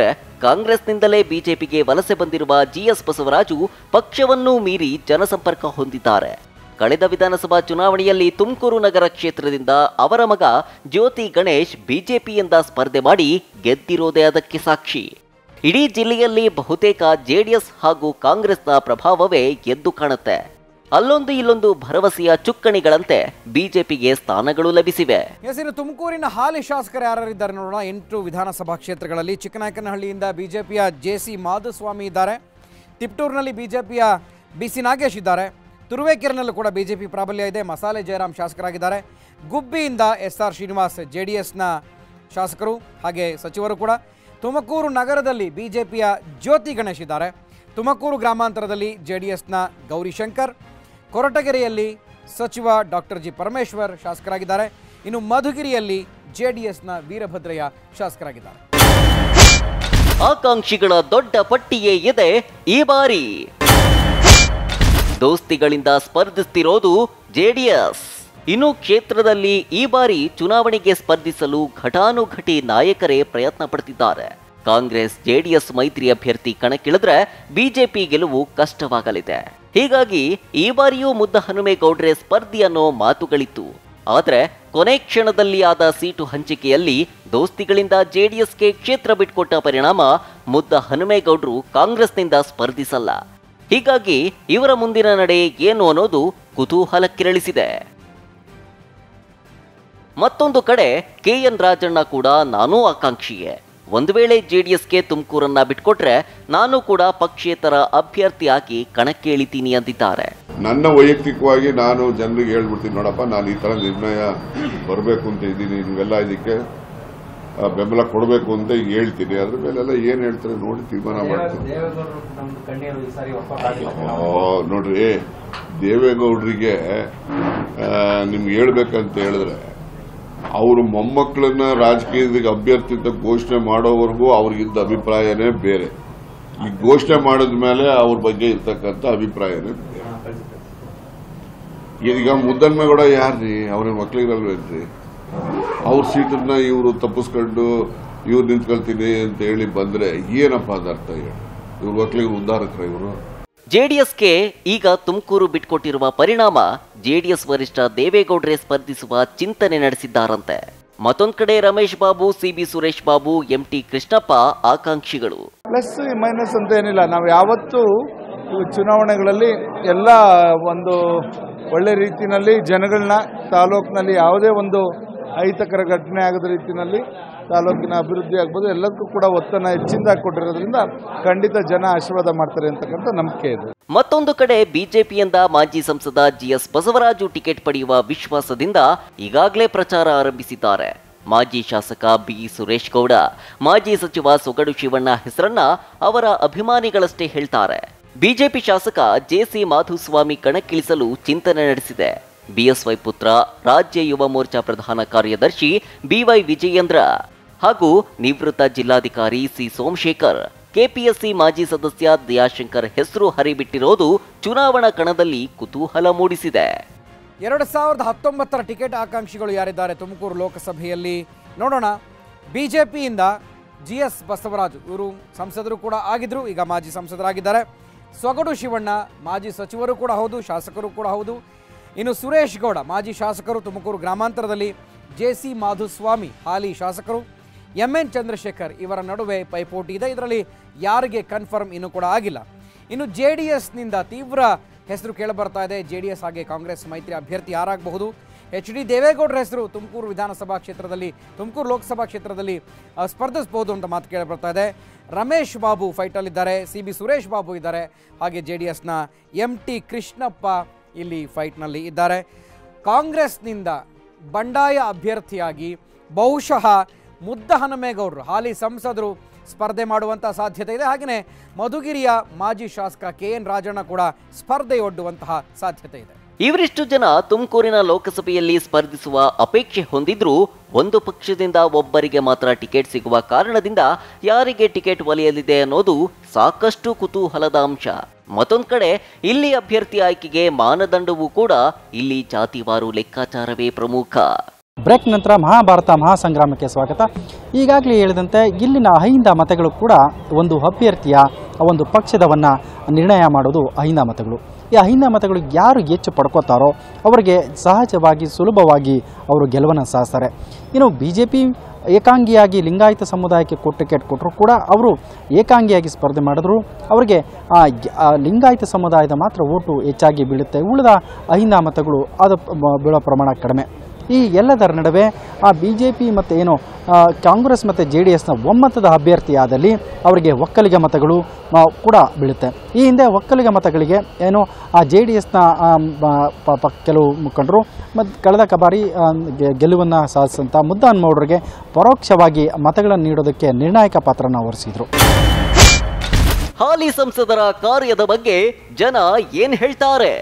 ಕಾಂಗ್ರೆಸ್ನಿಂದಲೇ ಬಿಜೆಪಿಗೆ ವಲಸೆ ಬಂದಿರುವ ಜಿಎಸ್ ಬಸವರಾಜು ಪಕ್ಷವನ್ನೂ ಮೀರಿ ಜನಸಂಪರ್ಕ ಹೊಂದಿದ್ದಾರೆ ಕಳೆದ ವಿಧಾನಸಭಾ ಚುನಾವಣೆಯಲ್ಲಿ ತುಮಕೂರು ನಗರ ಕ್ಷೇತ್ರದಿಂದ ಅವರ ಮಗ ಜ್ಯೋತಿ ಗಣೇಶ್ ಬಿಜೆಪಿಯಿಂದ ಸ್ಪರ್ಧೆ ಮಾಡಿ ಗೆದ್ದಿರೋದೇ ಅದಕ್ಕೆ ಸಾಕ್ಷಿ ಇಡೀ ಜಿಲ್ಲೆಯಲ್ಲಿ ಬಹುತೇಕ ಜೆಡಿಎಸ್ ಹಾಗೂ ಕಾಂಗ್ರೆಸ್ನ ಪ್ರಭಾವವೇ ಎದ್ದು ಕಾಣುತ್ತೆ ಅಲ್ಲೊಂದು ಇಲ್ಲೊಂದು ಭರವಸೆಯ ಚುಕ್ಕಣಿಗಳಂತೆ ಬಿಜೆಪಿಗೆ ಸ್ಥಾನಗಳು ಲಭಿಸಿವೆ ಎಸ್ ಇನ್ನು ತುಮಕೂರಿನ ಹಾಲಿ ಶಾಸಕರು ಯಾರ್ಯಾರಿದ್ದಾರೆ ನೋಡೋಣ ಎಂಟು ವಿಧಾನಸಭಾ ಕ್ಷೇತ್ರಗಳಲ್ಲಿ ಚಿಕ್ಕನಾಯಕನಹಳ್ಳಿಯಿಂದ ಬಿಜೆಪಿಯ ಜೆ ಸಿ ಮಾಧುಸ್ವಾಮಿ ಇದ್ದಾರೆ ತಿಪ್ಟೂರಿನಲ್ಲಿ ಬಿಜೆಪಿಯ ಬಿ ಸಿ ನಾಗೇಶ್ ಇದ್ದಾರೆ ತುರುವೇಕೆರೆನಲ್ಲೂ ಕೂಡ ಬಿಜೆಪಿ ಪ್ರಾಬಲ್ಯ ಇದೆ ಮಸಾಲೆ ಜಯರಾಮ್ ಶಾಸಕರಾಗಿದ್ದಾರೆ ಗುಬ್ಬಿಯಿಂದ S R Srinivas J D ಎಸ್ನ ಶಾಸಕರು ಹಾಗೆ ಸಚಿವರು ಕೂಡ ತುಮಕೂರು ನಗರದಲ್ಲಿ ಬಿಜೆಪಿಯ ಜ್ಯೋತಿ ಗಣೇಶ್ ಇದ್ದಾರೆ ತುಮಕೂರು ಗ್ರಾಮಾಂತರದಲ್ಲಿ ಜೆ ಡಿ ಎಸ್ನ ಗೌರಿಶಂಕರ್ ಕೊರಟಗೆರೆಯಲ್ಲಿ ಸಚಿವ ಡಾಕ್ಟರ್ ಜಿ ಪರಮೇಶ್ವರ್ ಶಾಸಕರಾಗಿದ್ದಾರೆ ಇನ್ನು ಮಧುಗಿರಿಯಲ್ಲಿ ಜೆ ಡಿ ಎಸ್ನ ವೀರಭದ್ರಯ್ಯ ಶಾಸಕರಾಗಿದ್ದಾರೆ ಆಕಾಂಕ್ಷಿಗಳ ದೊಡ್ಡ ಪಟ್ಟಿಯೇ ಇದೆ ಈ ಬಾರಿ ದೋಸ್ತಿಗಳಿಂದ ಸ್ಪರ್ಧಿಸ್ತಿರೋದು ಜೆಡಿಎಸ್ ಇನ್ನು ಕ್ಷೇತ್ರದಲ್ಲಿ ಈ ಬಾರಿ ಚುನಾವಣೆಗೆ ಸ್ಪರ್ಧಿಸಲು ಘಟಾನುಘಟಿ ನಾಯಕರೇ ಪ್ರಯತ್ನ ಪಡ್ತಿದ್ದಾರೆ ಕಾಂಗ್ರೆಸ್ ಜೆಡಿಎಸ್ ಮೈತ್ರಿ ಅಭ್ಯರ್ಥಿ ಕಣಕ್ಕಿಳಿದ್ರೆ ಬಿಜೆಪಿ ಗೆಲುವು ಕಷ್ಟವಾಗಲಿದೆ ಹೀಗಾಗಿ ಈ ಬಾರಿಯೂ ಮುದ್ದ ಹನುಮೇಗೌಡ್ರೆ ಸ್ಪರ್ಧಿ ಅನ್ನೋ ಮಾತುಗಳಿತ್ತು ಆದ್ರೆ ಕೊನೆ ಕ್ಷಣದಲ್ಲಿ ಆದ ಸೀಟು ಹಂಚಿಕೆಯಲ್ಲಿ ದೋಸ್ತಿಗಳಿಂದ ಜೆಡಿಎಸ್ಗೆ ಕ್ಷೇತ್ರ ಬಿಟ್ಕೊಟ್ಟ ಪರಿಣಾಮ ಮುದ್ದ ಹನುಮೇಗೌಡ್ರು ಕಾಂಗ್ರೆಸ್ನಿಂದ ಸ್ಪರ್ಧಿಸಲ್ಲ ಹೀಗಾಗಿ ಇವರ ಮುಂದಿನ ನಡೆ ಏನು ಅನ್ನೋದು ಕುತೂಹಲಕ್ಕಿರಳಿಸಿದೆ ಮತ್ತೊಂದು ಕಡೆ ಕೆ ಎನ್ ರಾಜಣ್ಣ ಕೂಡ ನಾನೂ ಆಕಾಂಕ್ಷಿಯೇ ಒಂದು ವೇಳೆ ಜೆಡಿಎಸ್ಗೆ ತುಮಕೂರನ್ನ ಬಿಟ್ಕೊಟ್ರೆ ನಾನು ಕೂಡ ಪಕ್ಷೇತರ ಅಭ್ಯರ್ಥಿಯಾಗಿ ಕಣಕ್ಕೆ ಇಳಿತೀನಿ ಅಂದಿದ್ದಾರೆ ನನ್ನ ವೈಯಕ್ತಿಕವಾಗಿ ನಾನು ಜನರಿಗೆ ಹೇಳ್ಬಿಡ್ತೀನಿ ನೋಡಪ್ಪ ನಾನು ಈ ತರ ನಿರ್ಣಯ ಬರಬೇಕು ಅಂತ ಇದ್ದೀನಿ ನೀವೆಲ್ಲ ಇದಕ್ಕೆ ಆ, ಬೆಂಬಲ ಕೊಡಬೇಕು ಅಂತ ಹೇಳ್ತೀನಿ ಅದ್ರ ಮೇಲೆಲ್ಲ ಏನ್ ಹೇಳ್ತಾರೆ ನೋಡಿ ತೀರ್ಮಾನ ಮಾಡ್ತೀನಿ ಓ, ನೋಡ್ರಿ ದೇವೇಗೌಡರಿಗೆ ಆ, ನಿಮ್ಗೆ ಹೇಳ್ಬೇಕಂತ ಹೇಳಿದ್ರೆ ಅವರು ಮೊಮ್ಮಕ್ಕಳನ್ನ ರಾಜಕೀಯದ ಅಭ್ಯರ್ಥಿ ಅಂತ ಘೋಷಣೆ ಮಾಡೋವರೆಗೂ ಅವ್ರಿಗಿದ್ದ ಅಭಿಪ್ರಾಯನೇ ಬೇರೆ ಈ ಘೋಷಣೆ ಮಾಡಿದ ಮೇಲೆ ಅವ್ರ ಬಗ್ಗೆ ಇರ್ತಕ್ಕಂಥ ಅಭಿಪ್ರಾಯನೇ ಬೇರೆ ಈಗ ಮುದ್ದನ್ಮೇಗೌಡ ಯಾರ್ರಿ ಅವ್ರ ಮಕ್ಳಿಗಲ್ವೇನ್ರಿ ಅವ್ರ ಸೀಟನ್ನ ಇವರು ತಪ್ಪಿಸ್ಕೊಂಡು ಇವ್ರು ನಿಂತ್ಕೊಳ್ತೀನಿ ಅಂತ ಹೇಳಿ ಬಂದ್ರೆ ಏನಪ್ಪ ಅದ ಅರ್ಥ ಹೇಳಿ ಇವ್ರ ಮಕ್ಳಿಗೆ ಉದ್ಧಾರಕ್ರ ಇವರು ಜೆಡಿಎಸ್ಗೆ ಈಗ ತುಮಕೂರು ಬಿಟ್ಕೊಟ್ಟಿರುವ ಪರಿಣಾಮ ಜೆಡಿಎಸ್ ವರಿಷ್ಠ ದೇವೇಗೌಡ್ರೆ ಸ್ಪರ್ಧಿಸುವ ಚಿಂತನೆ ನಡೆಸಿದ್ದಾರಂತೆ ಮತ್ತೊಂದ್ ಕಡೆ ರಮೇಶ್ ಬಾಬು ಸಿಬಿ ಸುರೇಶ್ ಬಾಬು ಎಂಟಿ ಕೃಷ್ಣಪ್ಪ ಆಕಾಂಕ್ಷಿಗಳು ಪ್ಲಸ್ ಮೈನಸ್ ಅಂತ ಏನಿಲ್ಲ ನಾವು ಯಾವತ್ತೂ ಈ ಚುನಾವಣೆಗಳಲ್ಲಿ ಎಲ್ಲ ಒಂದು ಒಳ್ಳೆ ರೀತಿಯಲ್ಲಿ ಜನಗಳನ್ನ ತಾಲೂಕಿನಲ್ಲಿ ಯಾವುದೇ ಒಂದು ಅಹಿತಕರ ಘಟನೆ ಆಗದ ರೀತಿಯಲ್ಲಿ ತಾಲೂಕಿನ ಅಭಿವೃದ್ಧಿ ಆಗ್ಬೋದು ಎಲ್ಲದಕ್ಕೂ ಕೂಡ ಒತ್ತನ್ನು ಹೆಚ್ಚಿನದಾಗಿ ಕೊಟ್ಟಿರೋದ್ರಿಂದ ಖಂಡಿತ ಜನ ಆಶೀರ್ವಾದ ಮಾಡ್ತಾರೆ ಅಂತಕ್ಕಂಥ ನಂಬಿಕೆ ಇದೆ ಮತ್ತೊಂದು ಕಡೆ ಬಿಜೆಪಿಯಿಂದ ಮಾಜಿ ಸಂಸದ ಜಿಎಸ್ ಬಸವರಾಜು ಟಿಕೆಟ್ ಪಡೆಯುವ ವಿಶ್ವಾಸದಿಂದ ಈಗಾಗಲೇ ಪ್ರಚಾರ ಆರಂಭಿಸಿದ್ದಾರೆ ಮಾಜಿ ಶಾಸಕ ಬಿ ಸುರೇಶ್ ಗೌಡ ಮಾಜಿ ಸಚಿವ ಸೊಗಡು ಶಿವಣ್ಣ ಹೆಸರನ್ನ ಅವರ ಅಭಿಮಾನಿಗಳಷ್ಟೇ ಹೇಳ್ತಾರೆ ಬಿಜೆಪಿ ಶಾಸಕ ಜೆಸಿ ಮಾಧುಸ್ವಾಮಿ ಕಣಕ್ಕಿಳಿಸಲು ಚಿಂತನೆ ನಡೆಸಿದೆ ಬಿಎಸ್ವೈ ಪುತ್ರ ರಾಜ್ಯ ಯುವ ಮೋರ್ಚಾ ಪ್ರಧಾನ ಕಾರ್ಯದರ್ಶಿ ಬಿವೈ ವಿಜಯೇಂದ್ರ ಹಾಗೂ ನಿವೃತ್ತ ಜಿಲ್ಲಾಧಿಕಾರಿ ಸಿ ಸೋಮಶೇಖರ್ ಕೆಪಿಎಸ್ಸಿ ಮಾಜಿ ಸದಸ್ಯ ದಯಾಶಂಕರ್ ಹೆಸರು ಹರಿಬಿಟ್ಟಿರೋದು ಚುನಾವಣಾ ಕಣದಲ್ಲಿ ಕುತೂಹಲ ಮೂಡಿಸಿದೆ ಎರಡು ಸಾವಿರದ ಹತ್ತೊಂಬತ್ತರ ಟಿಕೆಟ್ ಆಕಾಂಕ್ಷಿಗಳು ಯಾರಿದ್ದಾರೆ ತುಮಕೂರು ಲೋಕಸಭೆಯಲ್ಲಿ ನೋಡೋಣ ಬಿಜೆಪಿಯಿಂದ ಜಿ ಎಸ್ ಬಸವರಾಜು ಇವರು ಸಂಸದರು ಕೂಡ ಆಗಿದ್ರು ಈಗ ಮಾಜಿ ಸಂಸದರಾಗಿದ್ದಾರೆ ಸೊಗಡು ಶಿವಣ್ಣ ಮಾಜಿ ಸಚಿವರು ಕೂಡ ಹೌದು ಶಾಸಕರು ಕೂಡ ಹೌದು ಇನ್ನು ಸುರೇಶ್ ಗೌಡ ಮಾಜಿ ಶಾಸಕರು ತುಮಕೂರು ಗ್ರಾಮಾಂತರದಲ್ಲಿ ಜೆ ಸಿ ಮಾಧುಸ್ವಾಮಿ ಹಾಲಿ ಶಾಸಕರು ಎಂ ಎನ್ ಚಂದ್ರಶೇಖರ್ ಇವರ ನಡುವೆ ಪೈಪೋಟಿ ಇದೆ ಇದರಲ್ಲಿ ಯಾರಿಗೆ ಕನ್ಫರ್ಮ್ ಇನ್ನೂ ಕೂಡ ಆಗಿಲ್ಲ ಇನ್ನು ಜೆ ಡಿ ಎಸ್ನಿಂದ ತೀವ್ರ ಹೆಸರು ಕೇಳಬರ್ತಾ ಇದೆ ಜೆ ಡಿ ಎಸ್ ಹಾಗೆ ಕಾಂಗ್ರೆಸ್ ಮೈತ್ರಿ ಅಭ್ಯರ್ಥಿ ಯಾರಾಗಬಹುದು ಎಚ್ ಡಿ ದೇವೇಗೌಡರ ಹೆಸರು ತುಮಕೂರು ವಿಧಾನಸಭಾ ಕ್ಷೇತ್ರದಲ್ಲಿ ತುಮಕೂರು ಲೋಕಸಭಾ ಕ್ಷೇತ್ರದಲ್ಲಿ ಆ, ಸ್ಪರ್ಧಿಸಬಹುದು ಅಂತ ಮಾತು ಕೇಳಬರ್ತಾ ಇದೆ ರಮೇಶ್ ಬಾಬು ಫೈಟಲ್ಲಿದ್ದಾರೆ ಸಿ ಬಿ ಸುರೇಶ್ ಬಾಬು ಇದ್ದಾರೆ ಹಾಗೆ ಜೆ ಡಿ ಎಸ್ನ ಎಂ ಟಿ ಕೃಷ್ಣಪ್ಪ ಇಲ್ಲಿ ಫೈಟ್ನಲ್ಲಿ ಇದ್ದಾರೆ ಕಾಂಗ್ರೆಸ್ನಿಂದ ಬಂಡಾಯ ಅಭ್ಯರ್ಥಿಯಾಗಿ ಬಹುಶಃ ಮುದ್ದ ಹನುಮೇಗೌಡರು ಹಾಲಿ ಸಂಸದರು ಸ್ಪರ್ಧೆ ಮಾಡುವಂಥ ಸಾಧ್ಯತೆ ಇದೆ ಹಾಗೆಯೇ ಮಧುಗಿರಿಯ ಮಾಜಿ ಶಾಸಕ ಕೆ ಎನ್ ರಾಜಣ್ಣ ಕೂಡ ಸ್ಪರ್ಧೆಯೊಡ್ಡುವಂತಹ ಸಾಧ್ಯತೆ ಇದೆ ಇವರಿಷ್ಟು ಜನ ತುಮಕೂರಿನ ಲೋಕಸಭೆಯಲ್ಲಿ ಸ್ಪರ್ಧಿಸುವ ಅಪೇಕ್ಷೆ ಹೊಂದಿದ್ರೂ ಒಂದು ಪಕ್ಷದಿಂದ ಒಬ್ಬರಿಗೆ ಮಾತ್ರ ಟಿಕೆಟ್ ಸಿಗುವ ಕಾರಣದಿಂದ ಯಾರಿಗೆ ಟಿಕೆಟ್ ಒಲಿಯಲಿದೆ ಅನ್ನೋದು ಸಾಕಷ್ಟು ಕುತೂಹಲದ ಅಂಶ ಮತ್ತೊಂದ್ ಕಡೆ ಇಲ್ಲಿ ಅಭ್ಯರ್ಥಿ ಆಯ್ಕೆಗೆ ಮಾನದಂಡವೂ ಕೂಡ ಇಲ್ಲಿ ಜಾತಿವಾರು ಲೆಕ್ಕಾಚಾರವೇ ಪ್ರಮುಖ ಬ್ರೇಕ್ ನಂತರ ಮಹಾಭಾರತ ಮಹಾಸಂಗ್ರಾಮಕ್ಕೆ ಸ್ವಾಗತ ಈಗಾಗಲೇ ಹೇಳಿದಂತೆ ಇಲ್ಲಿನ ಅಹಿಂದ ಮತಗಳು ಕೂಡ ಒಂದು ಅಭ್ಯರ್ಥಿಯ ಒಂದು ಪಕ್ಷದವನ್ನು ನಿರ್ಣಯ ಮಾಡೋದು ಅಹಿಂದ ಮತಗಳು ಈ ಅಹಿಂದ ಮತಗಳು ಯಾರು ಹೆಚ್ಚು ಪಡ್ಕೋತಾರೋ ಅವರಿಗೆ ಸಹಜವಾಗಿ ಸುಲಭವಾಗಿ ಅವರು ಗೆಲುವನ್ನು ಸಾಧಿಸ್ತಾರೆ ಇನ್ನು ಬಿ ಜೆ ಪಿ ಏಕಾಂಗಿಯಾಗಿ ಲಿಂಗಾಯತ ಸಮುದಾಯಕ್ಕೆ ಕೊಟ್ಟು ಟಿಕೆಟ್ ಕೊಟ್ಟರು ಕೂಡ ಅವರು ಏಕಾಂಗಿಯಾಗಿ ಸ್ಪರ್ಧೆ ಮಾಡಿದ್ರು ಅವರಿಗೆ ಆ ಗ್- ಆ ಲಿಂಗಾಯತ ಸಮುದಾಯದ ಮಾತ್ರ ಓಟು ಹೆಚ್ಚಾಗಿ ಬೀಳುತ್ತೆ ಉಳಿದ ಅಹಿಂದ ಮತಗಳು ಅದು ಪ- ಬೀಳೋ ಪ್ರಮಾಣ ಕಡಿಮೆ ಈ ಎಲ್ಲದರ ನಡುವೆ ಆ ಬಿ ಜೆ ಪಿ ಮತ್ತು ಏನು ಆ, ಕಾಂಗ್ರೆಸ್ ಮತ್ತು ಜೆ ಡಿ ಎಸ್ನ ಒಮ್ಮತದ ಅಭ್ಯರ್ಥಿಯಾದಲ್ಲಿ ಅವರಿಗೆ ಒಕ್ಕಲಿಗ ಮತಗಳು ಆ, ಕೂಡ ಬೀಳುತ್ತೆ ಈ ಹಿಂದೆ ಒಕ್ಕಲಿಗ ಮತಗಳಿಗೆ ಏನು ಆ ಜೆ ಡಿ ಎಸ್ನ ಕೆಲವು ಮುಖಂಡರು ಮತ್ತು ಕಳೆದ ಬಾರಿ ಆ, ಗೆ- ಗೆಲುವನ್ನು ಸಾಧಿಸಿದಂಥ ಮುದ್ದಾನ್ ಮೌಡ್ರಿಗೆ ಪರೋಕ್ಷವಾಗಿ ಮತಗಳನ್ನು ನೀಡೋದಕ್ಕೆ ನಿರ್ಣಾಯಕ ಪಾತ್ರನ ವಹಿಸಿದರು ಹಾಲಿ ಸಂಸದರ ಕಾರ್ಯದ ಬಗ್ಗೆ ಜನ ಏನ್ ಹೇಳ್ತಾರೆ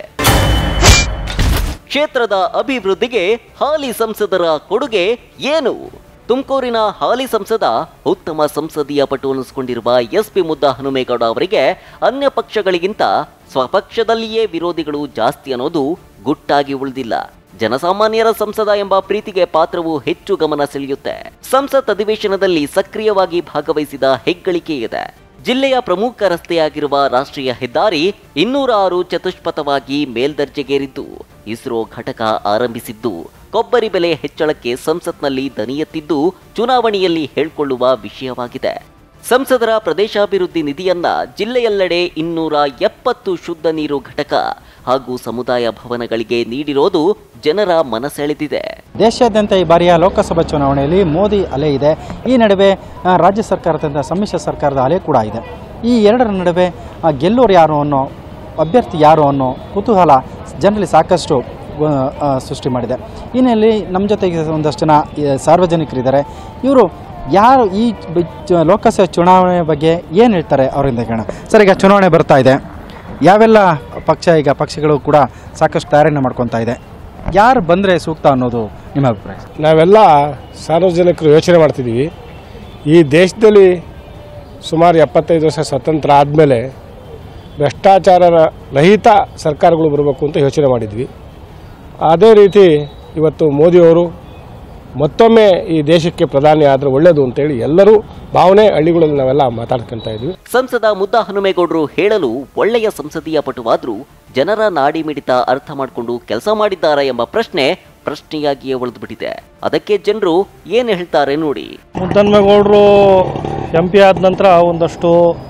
ಕ್ಷೇತ್ರದ ಅಭಿವೃದ್ಧಿಗೆ ಹಾಲಿ ಸಂಸದರ ಕೊಡುಗೆ ಏನು ತುಮಕೂರಿನ ಹಾಲಿ ಸಂಸದ ಉತ್ತಮ ಸಂಸದೀಯ ಪಟು ಅನಿಸಿಕೊಂಡಿರುವ ಎಸ್ ಪಿ ಮುದ್ದ ಹನುಮೇಗೌಡ ಅವರಿಗೆ ಅನ್ಯ ಪಕ್ಷಗಳಿಗಿಂತ ಸ್ವಪಕ್ಷದಲ್ಲಿಯೇ ವಿರೋಧಿಗಳು ಜಾಸ್ತಿ ಅನ್ನೋದು ಗುಟ್ಟಾಗಿ ಉಳಿದಿಲ್ಲ ಜನಸಾಮಾನ್ಯರ ಸಂಸದ ಎಂಬ ಪ್ರೀತಿಗೆ ಪಾತ್ರವು ಹೆಚ್ಚು ಗಮನ ಸೆಳೆಯುತ್ತೆ ಸಂಸತ್ ಅಧಿವೇಶನದಲ್ಲಿ ಸಕ್ರಿಯವಾಗಿ ಭಾಗವಹಿಸಿದ ಹೆಗ್ಗಳಿಕೆ ಇದೆ ಜಿಲ್ಲೆಯ ಪ್ರಮುಖ ರಸ್ತೆಯಾಗಿರುವ ರಾಷ್ಟ್ರೀಯ ಹೆದ್ದಾರಿ ಇನ್ನೂರ ಆರು ಚತುಷ್ಪಥವಾಗಿ ಮೇಲ್ದರ್ಜೆಗೇರಿದ್ದು ಇಸ್ರೋ ಘಟಕ ಆರಂಭಿಸಿದ್ದು ಕೊಬ್ಬರಿ ಬೆಲೆ ಹೆಚ್ಚಳಕ್ಕೆ ಸಂಸತ್ನಲ್ಲಿ ದನಿ ಎತ್ತಿದ್ದು ಚುನಾವಣೆಯಲ್ಲಿ ಹೇಳ್ಕೊಳ್ಳುವ ವಿಷಯವಾಗಿದೆ ಸಂಸದರ ಪ್ರದೇಶಾಭಿವೃದ್ಧಿ ನಿಧಿಯನ್ನ ಜಿಲ್ಲೆಯೆಲ್ಲೆಡೆ ಇನ್ನೂರ ಎಪ್ಪತ್ತು ಶುದ್ಧ ನೀರು ಘಟಕ ಹಾಗೂ ಸಮುದಾಯ ಭವನಗಳಿಗೆ ನೀಡಿರೋದು ಜನರ ಮನಸೆಳೆದಿದೆ ದೇಶಾದ್ಯಂತ ಈ ಬಾರಿಯ ಲೋಕಸಭಾ ಚುನಾವಣೆಯಲ್ಲಿ ಮೋದಿ ಅಲೆ ಇದೆ ಈ ನಡುವೆ ಆ, ರಾಜ್ಯ ಸರ್ಕಾರದಿಂದ ಸಮ್ಮಿಶ್ರ ಸರ್ಕಾರದ ಅಲೆ ಕೂಡ ಇದೆ ಈ ಎರಡರ ನಡುವೆ ಆ, ಗೆಲ್ಲೋರು ಯಾರು ಅನ್ನೋ ಅಭ್ಯರ್ಥಿ ಯಾರು ಅನ್ನೋ ಕುತೂಹಲ ಜನರಲ್ಲಿ ಸಾಕಷ್ಟು ಆ, ಆ, ಸೃಷ್ಟಿ ಮಾಡಿದೆ ಈ ಹಿನ್ನೆಲೆಯಲ್ಲಿ ನಮ್ಮ ಜೊತೆಗೆ ಒಂದಷ್ಟು ಜನ ಈ, ಸಾರ್ವಜನಿಕರಿದ್ದಾರೆ ಇವರು ಯಾರು ಈ ಬ- ಚ- ಲೋಕಸಭೆ ಚುನಾವಣೆ ಬಗ್ಗೆ ಏನು ಹೇಳ್ತಾರೆ ಅವರಿಂದ ಕೇಳೋಣ ಸರ್ ಈಗ ಚುನಾವಣೆ ಬರ್ತಾ ಇದೆ ಯಾವೆಲ್ಲ ಪಕ್ಷ ಈಗ ಪಕ್ಷಗಳು ಕೂಡ ಸಾಕಷ್ಟು ತಯಾರಿಯನ್ನು ಮಾಡ್ಕೊತಾ ಇದೆ ಯಾರು ಬಂದರೆ ಸೂಕ್ತ ಅನ್ನೋದು ನಿಮ್ಮ ಅಭಿಪ್ರಾಯ ನಾವೆಲ್ಲ ಸಾರ್ವಜನಿಕರು ಯೋಚನೆ ಮಾಡ್ತಿದ್ದೀವಿ ಈ ದೇಶದಲ್ಲಿ ಸುಮಾರು ಎಪ್ಪತ್ತೈದು ವರ್ಷ ಸ್ವತಂತ್ರ ಆದಮೇಲೆ ಭ್ರಷ್ಟಾಚಾರ ರಹಿತ ಸರ್ಕಾರಗಳು ಬರಬೇಕು ಅಂತ ಯೋಚನೆ ಮಾಡಿದ್ವಿ ಅದೇ ರೀತಿ ಇವತ್ತು ಮೋದಿಯವರು ಮತ್ತೊಮ್ಮೆ ಈ ದೇಶಕ್ಕೆ ಪ್ರಧಾನಿ ಆದರೆ ಒಳ್ಳೆಯದು ಅಂತೇಳಿ ಎಲ್ಲರೂ ಭಾವನೆ ಹಳ್ಳಿಗಳಲ್ಲಿ ನಾವೆಲ್ಲ ಮಾತಾಡ್ಕೊತಾ ಇದ್ವಿ ಸಂಸದ ಮುದ್ದ ಹನುಮೇಗೌಡರು ಹೇಳಲು ಒಳ್ಳೆಯ ಸಂಸದೀಯ ಪಟುವಾದ್ರೂ ಜನರ ನಾಡಿ ಮಿಡಿತ ಅರ್ಥ ಮಾಡಿಕೊಂಡು ಕೆಲಸ ಮಾಡಿದ್ದಾರಾ ಎಂಬ ಪ್ರಶ್ನೆ ಪ್ರಶ್ನೆಯಾಗಿಯೇ ಉಳಿದುಬಿಟ್ಟಿದೆ ಅದಕ್ಕೆ ಜನರು ಏನು ಹೇಳ್ತಾರೆ ನೋಡಿ ಮುದ್ದನ್ಮೇಗೌಡರು ಎಂ ಪಿ ಆದ ನಂತರ ಒಂದಷ್ಟು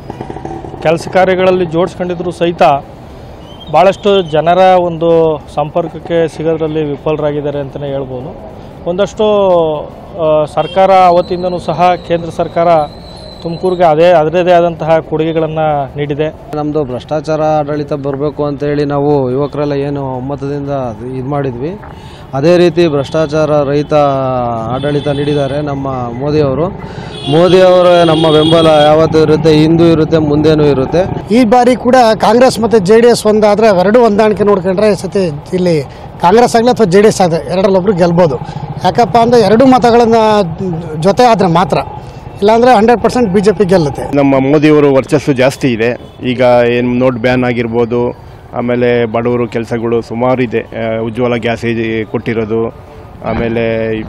ಕೆಲಸ ಕಾರ್ಯಗಳಲ್ಲಿ ಜೋಡಿಸ್ಕೊಂಡಿದ್ರು ಸಹಿತ ಭಾಳಷ್ಟು ಜನರ ಒಂದು ಸಂಪರ್ಕಕ್ಕೆ ಸಿಗೋದ್ರಲ್ಲಿ ವಿಫಲರಾಗಿದ್ದಾರೆ ಅಂತಲೇ ಹೇಳ್ಬೋದು ಒಂದಷ್ಟು ಆ, ಸರ್ಕಾರ ಅವತ್ತಿಂದನೂ ಸಹ ಕೇಂದ್ರ ಸರ್ಕಾರ ತುಮಕೂರಿಗೆ ಅದೇ ಅದರದೇ ಆದಂತಹ ಕೊಡುಗೆಗಳನ್ನು ನೀಡಿದೆ ನಮ್ಮದು ಭ್ರಷ್ಟಾಚಾರ ಆಡಳಿತ ಬರಬೇಕು ಅಂತೇಳಿ ನಾವು ಯುವಕರೆಲ್ಲ ಏನು ಒಮ್ಮತದಿಂದ ಇದು ಮಾಡಿದ್ವಿ ಅದೇ ರೀತಿ ಭ್ರಷ್ಟಾಚಾರ ರಹಿತ ಆಡಳಿತ ನೀಡಿದ್ದಾರೆ ನಮ್ಮ ಮೋದಿಯವರು ಮೋದಿಯವರ ನಮ್ಮ ಬೆಂಬಲ ಯಾವತ್ತೂ ಇರುತ್ತೆ ಹಿಂದೂ ಇರುತ್ತೆ ಮುಂದೆನೂ ಇರುತ್ತೆ ಈ ಬಾರಿ ಕೂಡ ಕಾಂಗ್ರೆಸ್ ಮತ್ತು ಜೆ ಡಿ ಎಸ್ ಒಂದಾದರೆ ಅವೆರಡು ಹೊಂದಾಣಿಕೆ ನೋಡ್ಕೊಂಡ್ರೆ ಈ ಸತಿ ಇಲ್ಲಿ ಕಾಂಗ್ರೆಸ್ ಆಗಲಿ ಅಥವಾ ಜೆ ಡಿ ಎಸ್ ಆಗಲಿ ಎರಡರಲ್ಲೊಬ್ರು ಗೆಲ್ಬೋದು ಯಾಕಪ್ಪ ಅಂದರೆ ಎರಡು ಮತಗಳನ್ನು ಜೊತೆ ಆದರೆ ಮಾತ್ರ ಇಲ್ಲಾಂದರೆ hundred percent B J P ಗೆಲ್ಲುತ್ತೆ ನಮ್ಮ ಮೋದಿಯವರು ವರ್ಚಸ್ಸು ಜಾಸ್ತಿ ಇದೆ ಈಗ ಏನು ನೋಟ್ ಬ್ಯಾನ್ ಆಗಿರ್ಬೋದು ಆಮೇಲೆ ಬಡವರು ಕೆಲಸಗಳು ಸುಮಾರು ಇದೆ ಆ, ಉಜ್ವಲ ಗ್ಯಾಸ್ ಏಜ್ ಕೊಟ್ಟಿರೋದು ಆಮೇಲೆ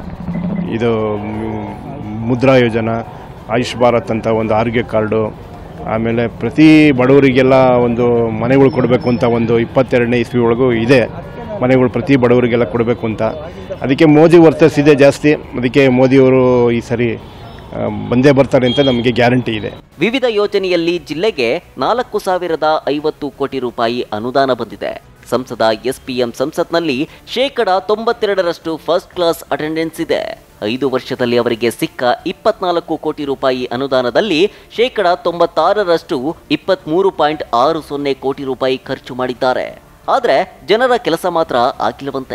ಇದು ಮ್, ಮುದ್ರಾ ಯೋಜನಾ ಆಯುಷ್ ಭಾರತ್ ಅಂತ ಒಂದು ಆರೋಗ್ಯ ಕಾರ್ಡು ಆಮೇಲೆ ಪ್ರತಿ ಬಡವರಿಗೆಲ್ಲ ಒಂದು ಮನೆಗಳು ಕೊಡಬೇಕು ಅಂತ ಒಂದು ಇಪ್ಪತ್ತೆರಡನೇ ಇಸ್ವಿ ಒಳಗೂ ಇದೆ ಮನೆಗಳು ಪ್ರತಿ ಬಡವರಿಗೆಲ್ಲ ಕೊಡಬೇಕು ಅಂತ ಅದಕ್ಕೆ ಮೋದಿ ವರ್ಚಸ್ ಇದೆ ಜಾಸ್ತಿ ಅದಕ್ಕೆ ಮೋದಿಯವರು ಈ ಸರಿ ಆ, ಬಂದೇ ಬರ್ತಾರೆ ಅಂತ ನಮಗೆ ಗ್ಯಾರಂಟಿ ಇದೆ ವಿವಿಧ ಯೋಜನೆಯಲ್ಲಿ ಜಿಲ್ಲೆಗೆ ನಾಲ್ಕು ಸಾವಿರದ ಐವತ್ತು ಕೋಟಿ ರೂಪಾಯಿ ಅನುದಾನ ಬಂದಿದೆ ಸಂಸದ ಎಸ್ಪಿಎಂ ಸಂಸತ್ನಲ್ಲಿ ಶೇಕಡ ತೊಂಬತ್ತೆರಡರಷ್ಟು ಫಸ್ಟ್ ಕ್ಲಾಸ್ ಅಟೆಂಡೆನ್ಸ್ ಇದೆ ಐದು ವರ್ಷದಲ್ಲಿ ಅವರಿಗೆ ಸಿಕ್ಕ ಇಪ್ಪತ್ನಾಲ್ಕು ಕೋಟಿ ರೂಪಾಯಿ ಅನುದಾನದಲ್ಲಿ ಶೇಕಡ ತೊಂಬತ್ತಾರರಷ್ಟು ಇಪ್ಪತ್ಮೂರು ಪಾಯಿಂಟ್ ಆರು ಸೊನ್ನೆ ಕೋಟಿ ರೂಪಾಯಿ ಖರ್ಚು ಮಾಡಿದ್ದಾರೆ ಆದರೆ ಜನರ ಕೆಲಸ ಮಾತ್ರ ಆಗಿಲ್ಲವಂತೆ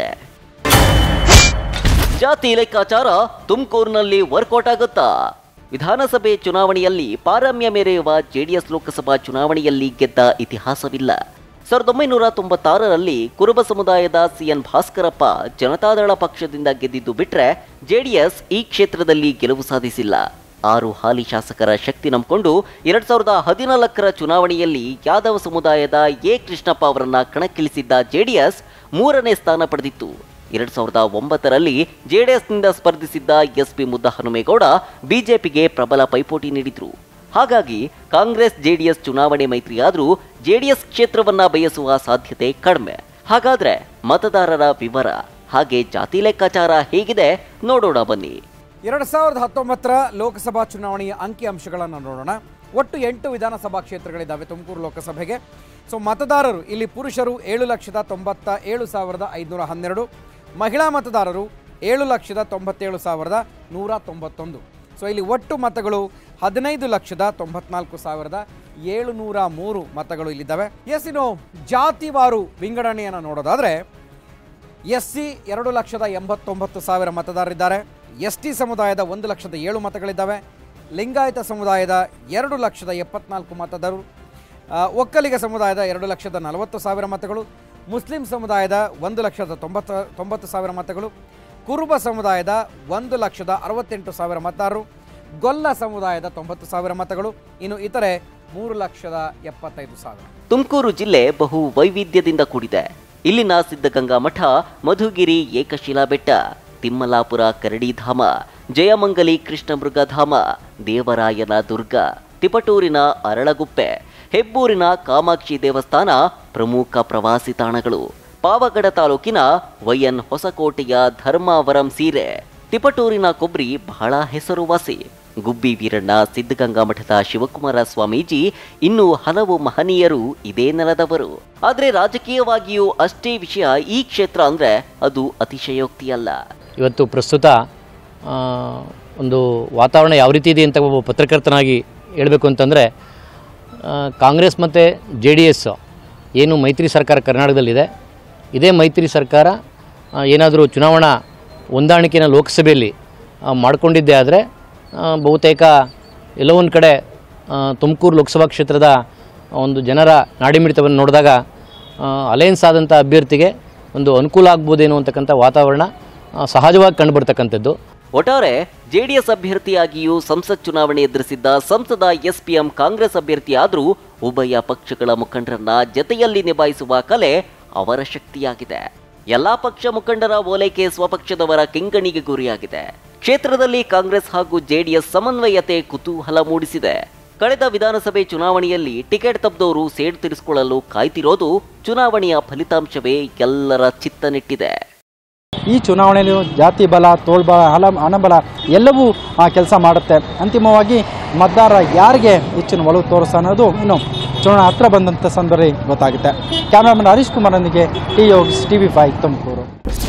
ಜಾತಿ ಲೆಕ್ಕಾಚಾರ ತುಮಕೂರಿನಲ್ಲಿ ವರ್ಕೌಟ್ ಆಗುತ್ತಾ ವಿಧಾನಸಭೆ ಚುನಾವಣೆಯಲ್ಲಿ ಪಾರಮ್ಯ ಮೆರೆಯುವ ಜೆಡಿಎಸ್ ಲೋಕಸಭಾ ಚುನಾವಣೆಯಲ್ಲಿ ಗೆದ್ದ ಇತಿಹಾಸವಿಲ್ಲ ಸಾವಿರದ ಒಂಬೈನೂರ ತೊಂಬತ್ತಾರರಲ್ಲಿ ಕುರುಬ ಸಮುದಾಯದ ಸಿಎನ್ ಭಾಸ್ಕರಪ್ಪ ಜನತಾದಳ ಪಕ್ಷದಿಂದ ಗೆದ್ದಿದ್ದು ಬಿಟ್ರೆ ಜೆಡಿಎಸ್ ಈ ಕ್ಷೇತ್ರದಲ್ಲಿ ಗೆಲುವು ಸಾಧಿಸಿಲ್ಲ ಆರು ಹಾಲಿ ಶಾಸಕರ ಶಕ್ತಿ ನಂಬಿಕೊಂಡು ಎರಡ್ ಸಾವಿರದ ಹದಿನಾಲ್ಕರ ಚುನಾವಣೆಯಲ್ಲಿ ಯಾದವ ಸಮುದಾಯದ ಎ ಕೃಷ್ಣಪ್ಪ ಅವರನ್ನ ಕಣಕ್ಕಿಳಿಸಿದ್ದ ಜೆಡಿಎಸ್ ಮೂರನೇ ಸ್ಥಾನ ಪಡೆದಿತ್ತು ಎರಡ್ ಸಾವಿರದ ಒಂಬತ್ತರಲ್ಲಿ ಜೆಡಿಎಸ್ನಿಂದ ಸ್ಪರ್ಧಿಸಿದ್ದ ಎಸ್ಪಿ ಮುದ್ದಹನುಮೇಗೌಡ ಬಿಜೆಪಿಗೆ ಪ್ರಬಲ ಪೈಪೋಟಿ ನೀಡಿದ್ರು ಹಾಗಾಗಿ ಕಾಂಗ್ರೆಸ್ ಜೆಡಿಎಸ್ ಚುನಾವಣೆ ಮೈತ್ರಿಯಾದ್ರೂ ಜೆಡಿಎಸ್ ಕ್ಷೇತ್ರವನ್ನ ಬಯಸುವ ಸಾಧ್ಯತೆ ಕಡಿಮೆ ಹಾಗಾದ್ರೆ ಮತದಾರರ ವಿವರ ಹಾಗೆ ಜಾತಿ ಲೆಕ್ಕಾಚಾರ ಹೇಗಿದೆ ನೋಡೋಣ ಬನ್ನಿ ಎರಡು ಸಾವಿರದ ಹತ್ತೊಂಬತ್ತರ ಲೋಕಸಭಾ ಚುನಾವಣೆಯ ಅಂಕಿಅಂಶಗಳನ್ನು ನೋಡೋಣ ಒಟ್ಟು ಎಂಟು ವಿಧಾನಸಭಾ ಕ್ಷೇತ್ರಗಳಿದ್ದಾವೆ ತುಮಕೂರು ಲೋಕಸಭೆಗೆ ಸೊ ಮತದಾರರು ಇಲ್ಲಿ ಪುರುಷರು ಏಳು ಲಕ್ಷದ ತೊಂಬತ್ತ ಏಳು ಸಾವಿರದ ಐದುನೂರ ಹನ್ನೆರಡು ಮಹಿಳಾ ಮತದಾರರು ಏಳು ಲಕ್ಷದ ತೊಂಬತ್ತೇಳು ಸಾವಿರದ ನೂರ ತೊಂಬತ್ತೊಂದು ಸೊ ಇಲ್ಲಿ ಒಟ್ಟು ಮತಗಳು ಹದಿನೈದು ಲಕ್ಷದ ತೊಂಬತ್ನಾಲ್ಕು ಸಾವಿರದ ಏಳುನೂರ ಮೂರು ಮತಗಳು ಇಲ್ಲಿದ್ದಾವೆ ಎಸ್ ಇನ್ನು ಜಾತಿವಾರು ವಿಂಗಡಣೆಯನ್ನು ನೋಡೋದಾದರೆ ಎಸ್ ಸಿ ಎರಡು ಲಕ್ಷದ ಎಂಬತ್ತೊಂಬತ್ತು ಸಾವಿರ ಮತದಾರರಿದ್ದಾರೆ ಎಸ್ ಟಿ ಸಮುದಾಯದ ಒಂದು ಲಕ್ಷದ ಏಳು ಮತಗಳಿದ್ದಾವೆ ಲಿಂಗಾಯತ ಸಮುದಾಯದ ಎರಡು ಲಕ್ಷದ ಎಪ್ಪತ್ನಾಲ್ಕು ಮತದಾರರು ಆ, ಒಕ್ಕಲಿಗ ಸಮುದಾಯದ ಎರಡು ಲಕ್ಷದ ನಲವತ್ತು ಸಾವಿರ ಮತಗಳು ಮುಸ್ಲಿಂ ಸಮುದಾಯದ ಒಂದು ಲಕ್ಷದ ತೊಂಬತ್ತು ತೊಂಬತ್ತು ಸಾವಿರ ಮತಗಳು ಕುರುಬ ಸಮುದಾಯದ ಒಂದು ಲಕ್ಷದ ಅರವತ್ತೆಂಟು ಸಾವಿರ ಮತದಾರರು ಗೊಲ್ಲ ಸಮುದಾಯದ ತೊಂಬತ್ತು ಸಾವಿರ ಮತಗಳು ಇನ್ನು ಇತರೆ ಮೂರು ಲಕ್ಷದ ಎಪ್ಪತ್ತೈದು ಸಾವಿರ ತುಮಕೂರು ಜಿಲ್ಲೆ ಬಹು ವೈವಿಧ್ಯದಿಂದ ಕೂಡಿದೆ ಇಲ್ಲಿನ ಸಿದ್ಧಗಂಗಾ ಮಠ ಮಧುಗಿರಿ ಏಕಶಿಲಾ ಬೆಟ್ಟ ತಿಮ್ಮಲಾಪುರ ಕರಡಿಧಾಮ ಜಯಮಂಗಲಿ ಕೃಷ್ಣ ಮೃಗಧಾಮ ದೇವರಾಯನ ದುರ್ಗ ತಿಪಟೂರಿನ ಅರಳಗುಪ್ಪೆ ಹೆಬ್ಬೂರಿನ ಕಾಮಾಕ್ಷಿ ದೇವಸ್ಥಾನ ಪ್ರಮುಖ ಪ್ರವಾಸಿ ತಾಣಗಳು ಪಾವಗಡ ತಾಲೂಕಿನ ವೈಎನ್ ಹೊಸಕೋಟೆಯ ಧರ್ಮಾವರಂ ಸೀರೆ ತಿಪಟೂರಿನ ಕೊಬ್ರಿ ಬಹಳ ಹೆಸರುವಾಸಿ ಗುಬ್ಬಿ ವೀರಣ್ಣ ಸಿದ್ಧಗಂಗಾ ಮಠದ ಶಿವಕುಮಾರ ಸ್ವಾಮೀಜಿ ಇನ್ನೂ ಹಲವು ಮಹನೀಯರು ಇದೇ ನೆಲದವರು ಆದರೆ ರಾಜಕೀಯವಾಗಿಯೂ ಅಷ್ಟೇ ವಿಷಯ ಈ ಕ್ಷೇತ್ರ ಅಂದ್ರೆ ಅದು ಅತಿಶಯೋಕ್ತಿಯಲ್ಲ ಇವತ್ತು ಪ್ರಸ್ತುತ ಆ, ಒಂದು ವಾತಾವರಣ ಯಾವ ರೀತಿ ಇದೆ ಅಂತ ಒಬ್ಬ ಪತ್ರಕರ್ತನಾಗಿ ಹೇಳಬೇಕು ಅಂತಂದರೆ ಕಾಂಗ್ರೆಸ್ ಮತ್ತು ಜೆ ಡಿ ಎಸ್ ಏನು ಮೈತ್ರಿ ಸರ್ಕಾರ ಕರ್ನಾಟಕದಲ್ಲಿದೆ ಇದೇ ಮೈತ್ರಿ ಸರ್ಕಾರ ಏನಾದರೂ ಚುನಾವಣಾ ಹೊಂದಾಣಿಕೆನ ಲೋಕಸಭೆಯಲ್ಲಿ ಆ, ಮಾಡಿಕೊಂಡಿದ್ದೇ ಆದರೆ ಬಹುತೇಕ ಎಲ್ಲೋ ಒಂದು ಕಡೆ ತುಮಕೂರು ಲೋಕಸಭಾ ಕ್ಷೇತ್ರದ ಒಂದು ಜನರ ನಾಡಿಮಿಡಿತವನ್ನು ನೋಡಿದಾಗ ಅಲಯನ್ಸ್ ಆದಂಥ ಅಭ್ಯರ್ಥಿಗೆ ಒಂದು ಅನುಕೂಲ ಆಗ್ಬೋದೇನೋ ಅಂತಕ್ಕಂಥ ವಾತಾವರಣ ಆ, ಸಹಜವಾಗಿ ಕಂಡುಬರ್ತಕ್ಕಂಥದ್ದು ಒಟ್ಟಾರೆ ಜೆಡಿಎಸ್ ಅಭ್ಯರ್ಥಿಯಾಗಿಯೂ ಸಂಸತ್ ಚುನಾವಣೆ ಎದುರಿಸಿದ್ದ ಸಂಸದ ಎಸ್ಪಿಎಂ ಕಾಂಗ್ರೆಸ್ ಅಭ್ಯರ್ಥಿಯಾದರೂ ಉಭಯ ಪಕ್ಷಗಳ ಮುಖಂಡರನ್ನ ಜತೆಯಲ್ಲಿ ನಿಭಾಯಿಸುವ ಕಲೆ ಅವರ ಶಕ್ತಿಯಾಗಿದೆ ಎಲ್ಲಾ ಪಕ್ಷ ಮುಖಂಡರ ಓಲೈಕೆ ಸ್ವಪಕ್ಷದವರ ಕೆಂಗಣಿಗೆ ಗುರಿಯಾಗಿದೆ ಕ್ಷೇತ್ರದಲ್ಲಿ ಕಾಂಗ್ರೆಸ್ ಹಾಗೂ ಜೆಡಿಎಸ್ ಸಮನ್ವಯತೆ ಕುತೂಹಲ ಮೂಡಿಸಿದೆ ಕಳೆದ ವಿಧಾನಸಭೆ ಚುನಾವಣೆಯಲ್ಲಿ ಟಿಕೆಟ್ ತಪ್ಪದವರು ಸೇಡು ತೀರಿಸಿಕೊಳ್ಳಲು ಕಾಯ್ತಿರೋದು ಚುನಾವಣೆಯ ಫಲಿತಾಂಶವೇ ಎಲ್ಲರ ಚಿತ್ತ ನೆಟ್ಟಿದೆ ಈ ಚುನಾವಣೆಯಲ್ಲಿ ಜಾತಿ ಬಲ ತೋಳ್ಬಲ ಹಲ ಹಣಬಲ ಎಲ್ಲವೂ ಕೆಲಸ ಮಾಡುತ್ತೆ ಅಂತಿಮವಾಗಿ ಮತದಾರ ಯಾರಿಗೆ ಹೆಚ್ಚಿನ ಒಲವು ತೋರಿಸ್ತಾ ಅನ್ನೋದು ಇನ್ನು ಚುನಾವಣೆ ಹತ್ರ ಬಂದಂಥ ಸಂದರ್ಭ ಗೊತ್ತಾಗುತ್ತೆ ಕ್ಯಾಮ್ರಾಮನ್ ಹರೀಶ್ ಕುಮಾರ್ನೊಂದಿಗೆ ಟಿ ಯೋಗ್ಸ್ ಟಿ ವಿ ಫೈವ್ ತುಮಕೂರು